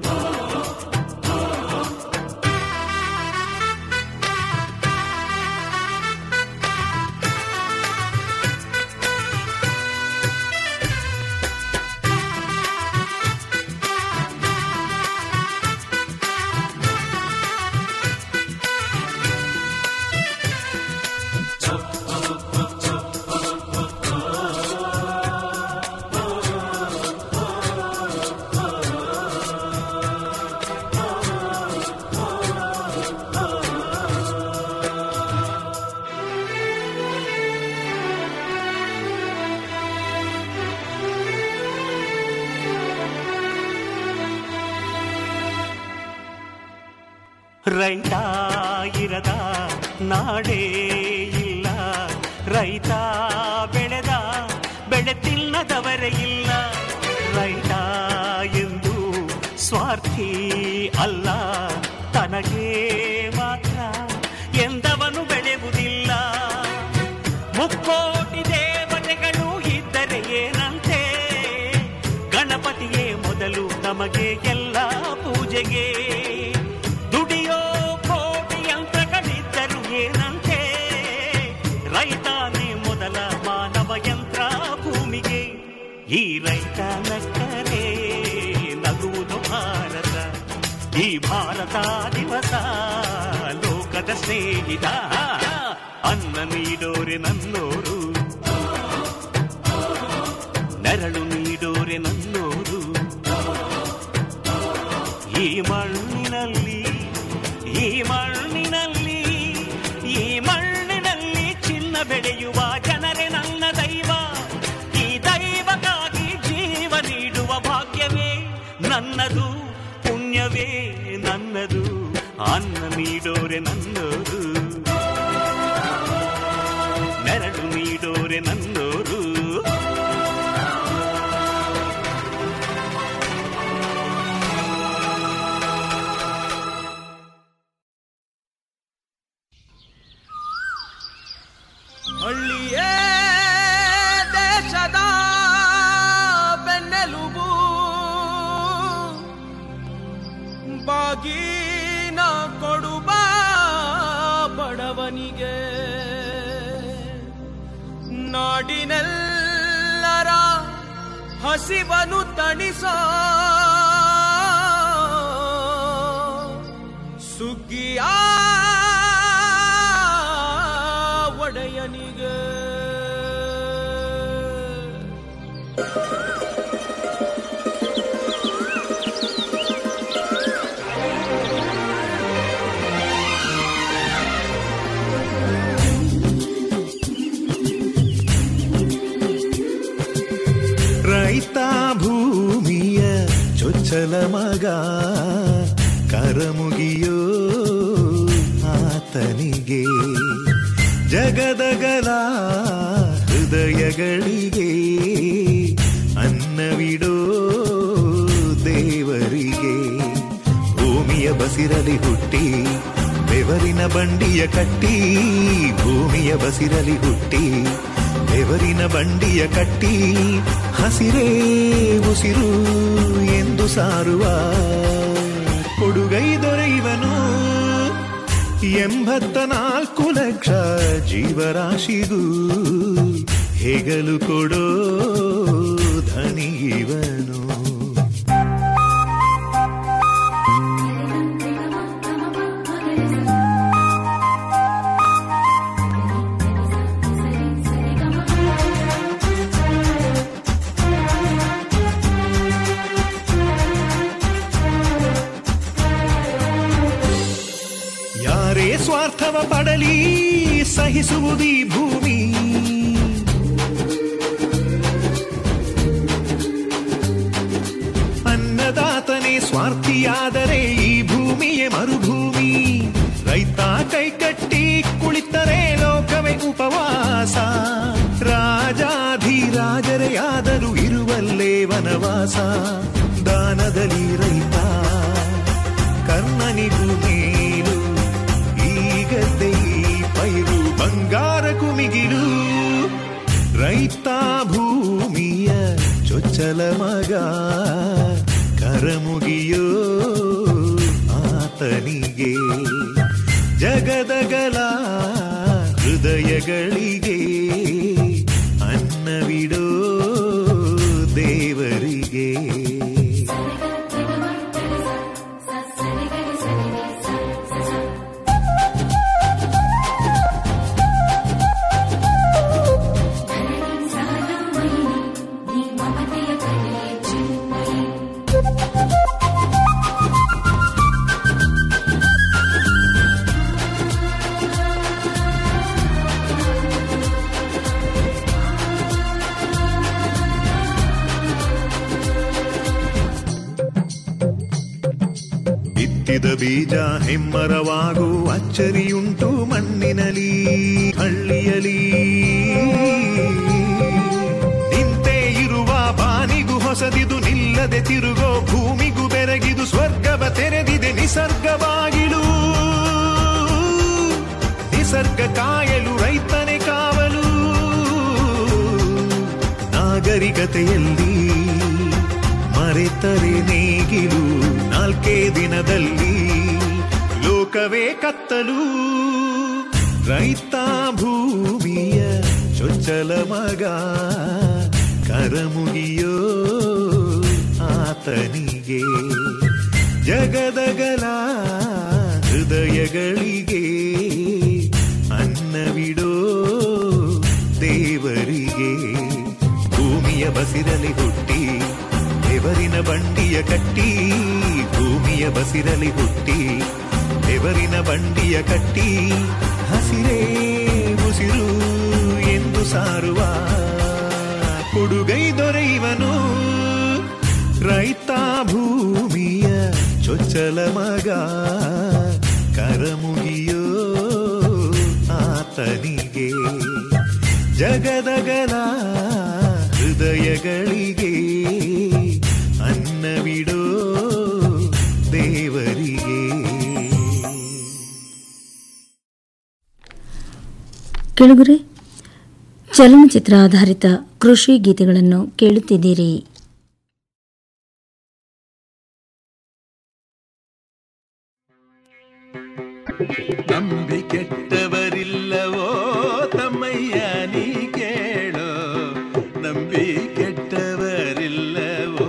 ರೈತ ಇರದ ನಾಡೇ ಇಲ್ಲ ರೈತ ಬೆಳೆದ ಬೆಳೆ ತಿನ್ನದವರೇ ಇಲ್ಲ ರೈತ ಎಂದು ಸ್ವಾರ್ಥಿ ಅಲ್ಲ ತನಗೆ ಮಾತ್ರ ಎಂದವನು ಬೆಳೆಯುವುದಿಲ್ಲ ಮುಕ್ಕೋಟಿ ದೇವತೆಗಳು ಇದ್ದರೆ ಏನಂತೆ ಗಣಪತಿಯೇ ಮೊದಲು ನಮಗೆ ಎಲ್ಲ ಪೂಜೆಗೆ ದುಡಿಯೋ ಕೋಟಿ ಯಂತ್ರಗಳಿದ್ದರು ಏನಂತೆ ರೈತಾನೇ ಮೊದಲ ಮಾನವ ಯಂತ್ರ ಭೂಮಿಗೆ ಈ ರೈತ ನಕ್ಕರೆ ನಗುವುದು ಭಾರತ ಈ ಭಾರತ ದಿವಸ ಲೋಕದ ಸ್ನೇಹಿತ ಅನ್ನ ನೀಡೋರೆ ನನ್ನೋರು ನೆರಳು ನೀಡೋರೆ ನನ್ನೋರು ಈ ಮಣ್ಣಿನಲ್ಲಿ ಈ ಮಣ್ಣಿನಲ್ಲಿ ಈ ಮಣ್ಣಿನಲ್ಲಿ ಚಿನ್ನ ಬೆಳೆಯುವ ಜನರೇ ನನ್ನ ದೈವ ಈ ದೈವಕ್ಕಾಗಿ ಜೀವ ನೀಡುವ ಭಾಗ್ಯವೇ ನನ್ನದು ಪುಣ್ಯವೇ ನನ್ನದು ಅನ್ನ ನೀಡೋರೆ ನನ್ನೋರು ನೆರಳು ನೀಡೋರೆ ನನ್ನೋರು ಹಳ್ಳಿಯೇ ದೇಶದ ಬೆನ್ನೆಲುಬು ಬಾಗಿನ ಕೊಡುವ ಬಡವನಿಗೆ ನಾಡಿನೆಲ್ಲರ ಹಸಿವನು ತಣಿಸೋ ಸುಗ್ಗಿಯ ಒಡೆಯನಿಗೆ ರೈತ ಭೂಮಿಯ ಚೊಚ್ಚಲ ಮಗ ಕರಮುಗಿಯೋ ಆತನಿಗೆ ಜಗದಗಲ ಹೃದಯಗಳಿಗೆ ಅನ್ನವಿಡೋ ದೇವರಿಗೆ ಭೂಮಿಯ ಬಸಿರಲಿ ಹುಟ್ಟಿ ಬೆವರಿನ ಬಂಡಿಯ ಕಟ್ಟಿ ಭೂಮಿಯ ಬಸಿರಲಿ ಹುಟ್ಟಿ ಬೆವರಿನ ಬಂಡಿಯ ಕಟ್ಟಿ ಹಸಿರೇ ಉಸಿರು ಎಂದು ಸಾರುವ ಕೊಡುಗೈ ದೊರೆಯುವನು ಎಂಬತ್ತ ನಾಲ್ಕು ಲಕ್ಷ ಜೀವರಾಶಿಗೂ ಹೆಗಲು ಕೊಡೋ ಧನಿಗಿವನು ಯಾರೇ ಸ್ವಾರ್ಥವ ಪಡಲಿ ಸಹಿಸುವುದೀ ಭೂಮಿ ಅನ್ನದಾತನೇ ಸ್ವಾರ್ಥಿಯಾದರೆ ಈ ಭೂಮಿಯೇ ಮರುಭೂಮಿ ರೈತ ಕೈಕಟ್ಟಿ ಕುಳಿತರೆ ಲೋಕವೇ ಉಪವಾಸ ರಾಜಾಧಿರಾಜರೇ ಆದರೂ ಇರುವಲ್ಲೇ ವನವಾಸ ದಾನದಲ್ಲಿ ರೈತ ಕರ್ಣನಿಗೂ ಮೇಲು ಈಗದ್ದೇ ಈ ಪೈರು ಬಂಗಾರ ಕುಮಿಗಿಲು ರೈತ ಭೂಮಿಯ ಚೊಚ್ಚಲ ಮಗ ಕರಮುಗಿಯೋ ಆತನಿಗೆ ಜಗದಗಲ ಹೃದಯಗಳಿಗೆ ಅನ್ನವಿಡೋ ದೇವರಿಗೆ ಬಿತ್ತಿದ ಬೀಜ ಹೆಮ್ಮರವಾಗು ಅಚ್ಚರಿಯುಂಟು ಮಣ್ಣಿನಲಿ ಹಳ್ಳಿಯಲಿ ನಿಂತೇ ಇರುವ ಬಾನಿಗೂ ಹೊಸದಿದು ನಿಲ್ಲದೆ ತಿರುಗೋ ಭೂಮಿಗೂ ಬೆರಗಿದು ಸ್ವರ್ಗವ ತೆರೆದಿದೆ ನಿಸರ್ಗವಾಗಿಳು ನಿಸರ್ಗ ಕಾಯಲು ರೈತನೇ ಕಾವಲು ನಾಗರಿಕತೆಯಲ್ಲಿ ಮರೆತರೆ ನೇಗಿಲು ನಾಲ್ಕೇ ದಿನದಲ್ಲಿ ಲೋಕವೇ ಕತ್ತಲು ರೈತ ಭೂಮಿಯ ಚೊಚ್ಚಲ ಮಗ ಕರಮುಗಿಯೋ ಆತನಿಗೆ ಜಗದಗಲ ಹೃದಯಗಳಿಗೆ ಅನ್ನವಿಡೋ ದೇವರಿಗೆ ಭೂಮಿಯ ಬಸಿರಲಿ ಹುಟ್ಟಿ ಬೆವರಿನ ಬಂಡಿಯ ಕಟ್ಟಿ ಭೂಮಿಯ ಬಸಿರಲಿ ಹುಟ್ಟಿ ಬೆವರಿನ ಬಂಡಿಯ ಕಟ್ಟಿ ಹಸಿರೇ ಉಸಿರು ಎಂದು ಸಾರುವ ಕೊಡುಗೈ ದೊರೆಯುವನು ರೈತ ಭೂಮಿಯ ಚೊಚ್ಚಲ ಮಗ ಕರಮುಗಿಯೋ ಆತನಿಗೆ ಜಗದಗಲ ಹೃದಯಗಳಿಗೆ ಅನ್ನವಿಡೋ ದೇವರಿಗೆ ಕೆಳಗರೆ ಚಲನಚಿತ್ರ ಆಧಾರಿತ ಕೃಷಿ ಗೀತೆಗಳನ್ನು ಕೇಳುತ್ತಿದ್ದೀರಿ ನಂಬಿ ಕೆಟ್ಟವರಿಲ್ಲವೋ ತಮ್ಮಯ್ಯ ನೀ ಕೇಳೋ ನಂಬಿ ಕೆಟ್ಟವರಿಲ್ಲವೋ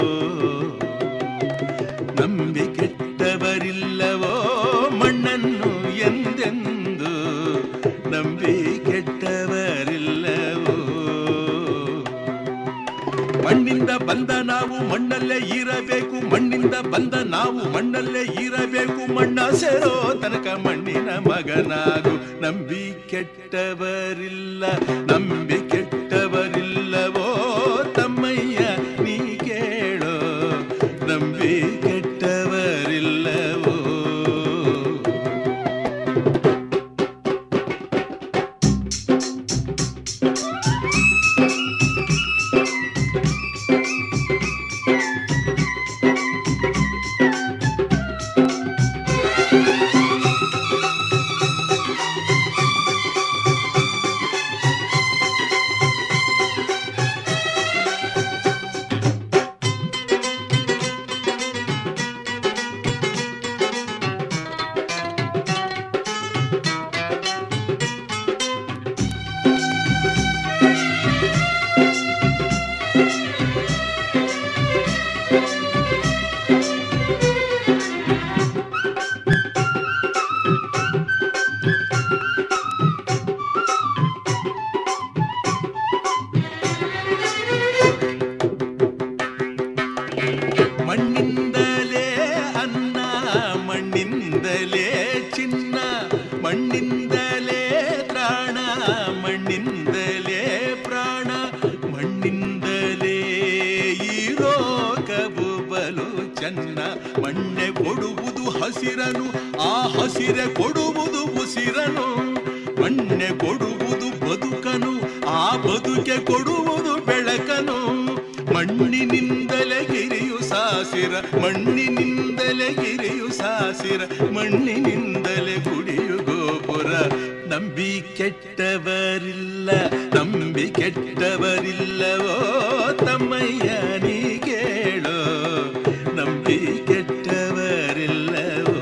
ನಂಬಿ ಕೆಟ್ಟವರಿಲ್ಲವೋ ಮಣ್ಣನ್ನು ಎಂದೆಂದು ನಂಬಿ ಕೆಟ್ಟವರಿಲ್ಲವೋ ಮಣ್ಣಿಂದ ಬಂದ ನಾವು ಮಣ್ಣಲ್ಲೇ ಇರಬೇಕು ಮಣ್ಣಿಂದ ಬಂದ ನಾವು ಮಣ್ಣಲ್ಲೇ ಇರಬೇಕು ಮಣ್ಣ ಸೇರೋ ತನಕ ಮಣ್ಣಿನ ಮಗನಾಗು ನಂಬಿ ಕೆಟ್ಟವರಿಲ್ಲ ನಂಬಿ ಕೆಟ್ಟವರಿಲ್ಲವೋ ತಮ್ಮಯ್ಯ ನೀ ಕೇಳೋ ನಂಬಿ ಕೆಟ್ಟವರಿಲ್ಲವೋ ಮಣ್ಣಿಂದಲೇ ಅನ್ನ ಮಣ್ಣಿಂದಲೇ ಚಿನ್ನ ಮಣ್ಣಿಂದಲೇ ತ್ರಾಣ ಮಣ್ಣಿಂದಲೇ ಪ್ರಾಣ ಮಣ್ಣಿಂದಲೇ ಈ ರೋಗವು ಬಲು ಚೆನ್ನ ಮಣ್ಣೆ ಕೊಡುವುದು ಹಸಿರನು ಆ ಹಸಿರೆ ಕೊಡುವುದು ಉಸಿರನು ಮಣ್ಣೆ ಕೊಡುವುದು ಬದುಕನು ಆ ಬದುಕೆ ಕೊಡುವುದು ಬೆಳಕನು ಮಣ್ಣಿನಿಂದಲೇ ಗಿರಿಯು ಸಾಸಿರ ಮಣ್ಣಿನಿಂದಲೇ ಗಿರಿಯು ಸಾಸಿರ ಮಣ್ಣಿನಿಂದಲೇ ಗುಡಿಯು ಗೋಪುರ ನಂಬಿ ಕೆಟ್ಟವರಿಲ್ಲ ನಂಬಿ ಕೆಟ್ಟವರಿಲ್ಲವೋ ತಮ್ಮಯ್ಯ ನೀ ಕೇಳೋ ನಂಬಿ ಕೆಟ್ಟವರಿಲ್ಲವೋ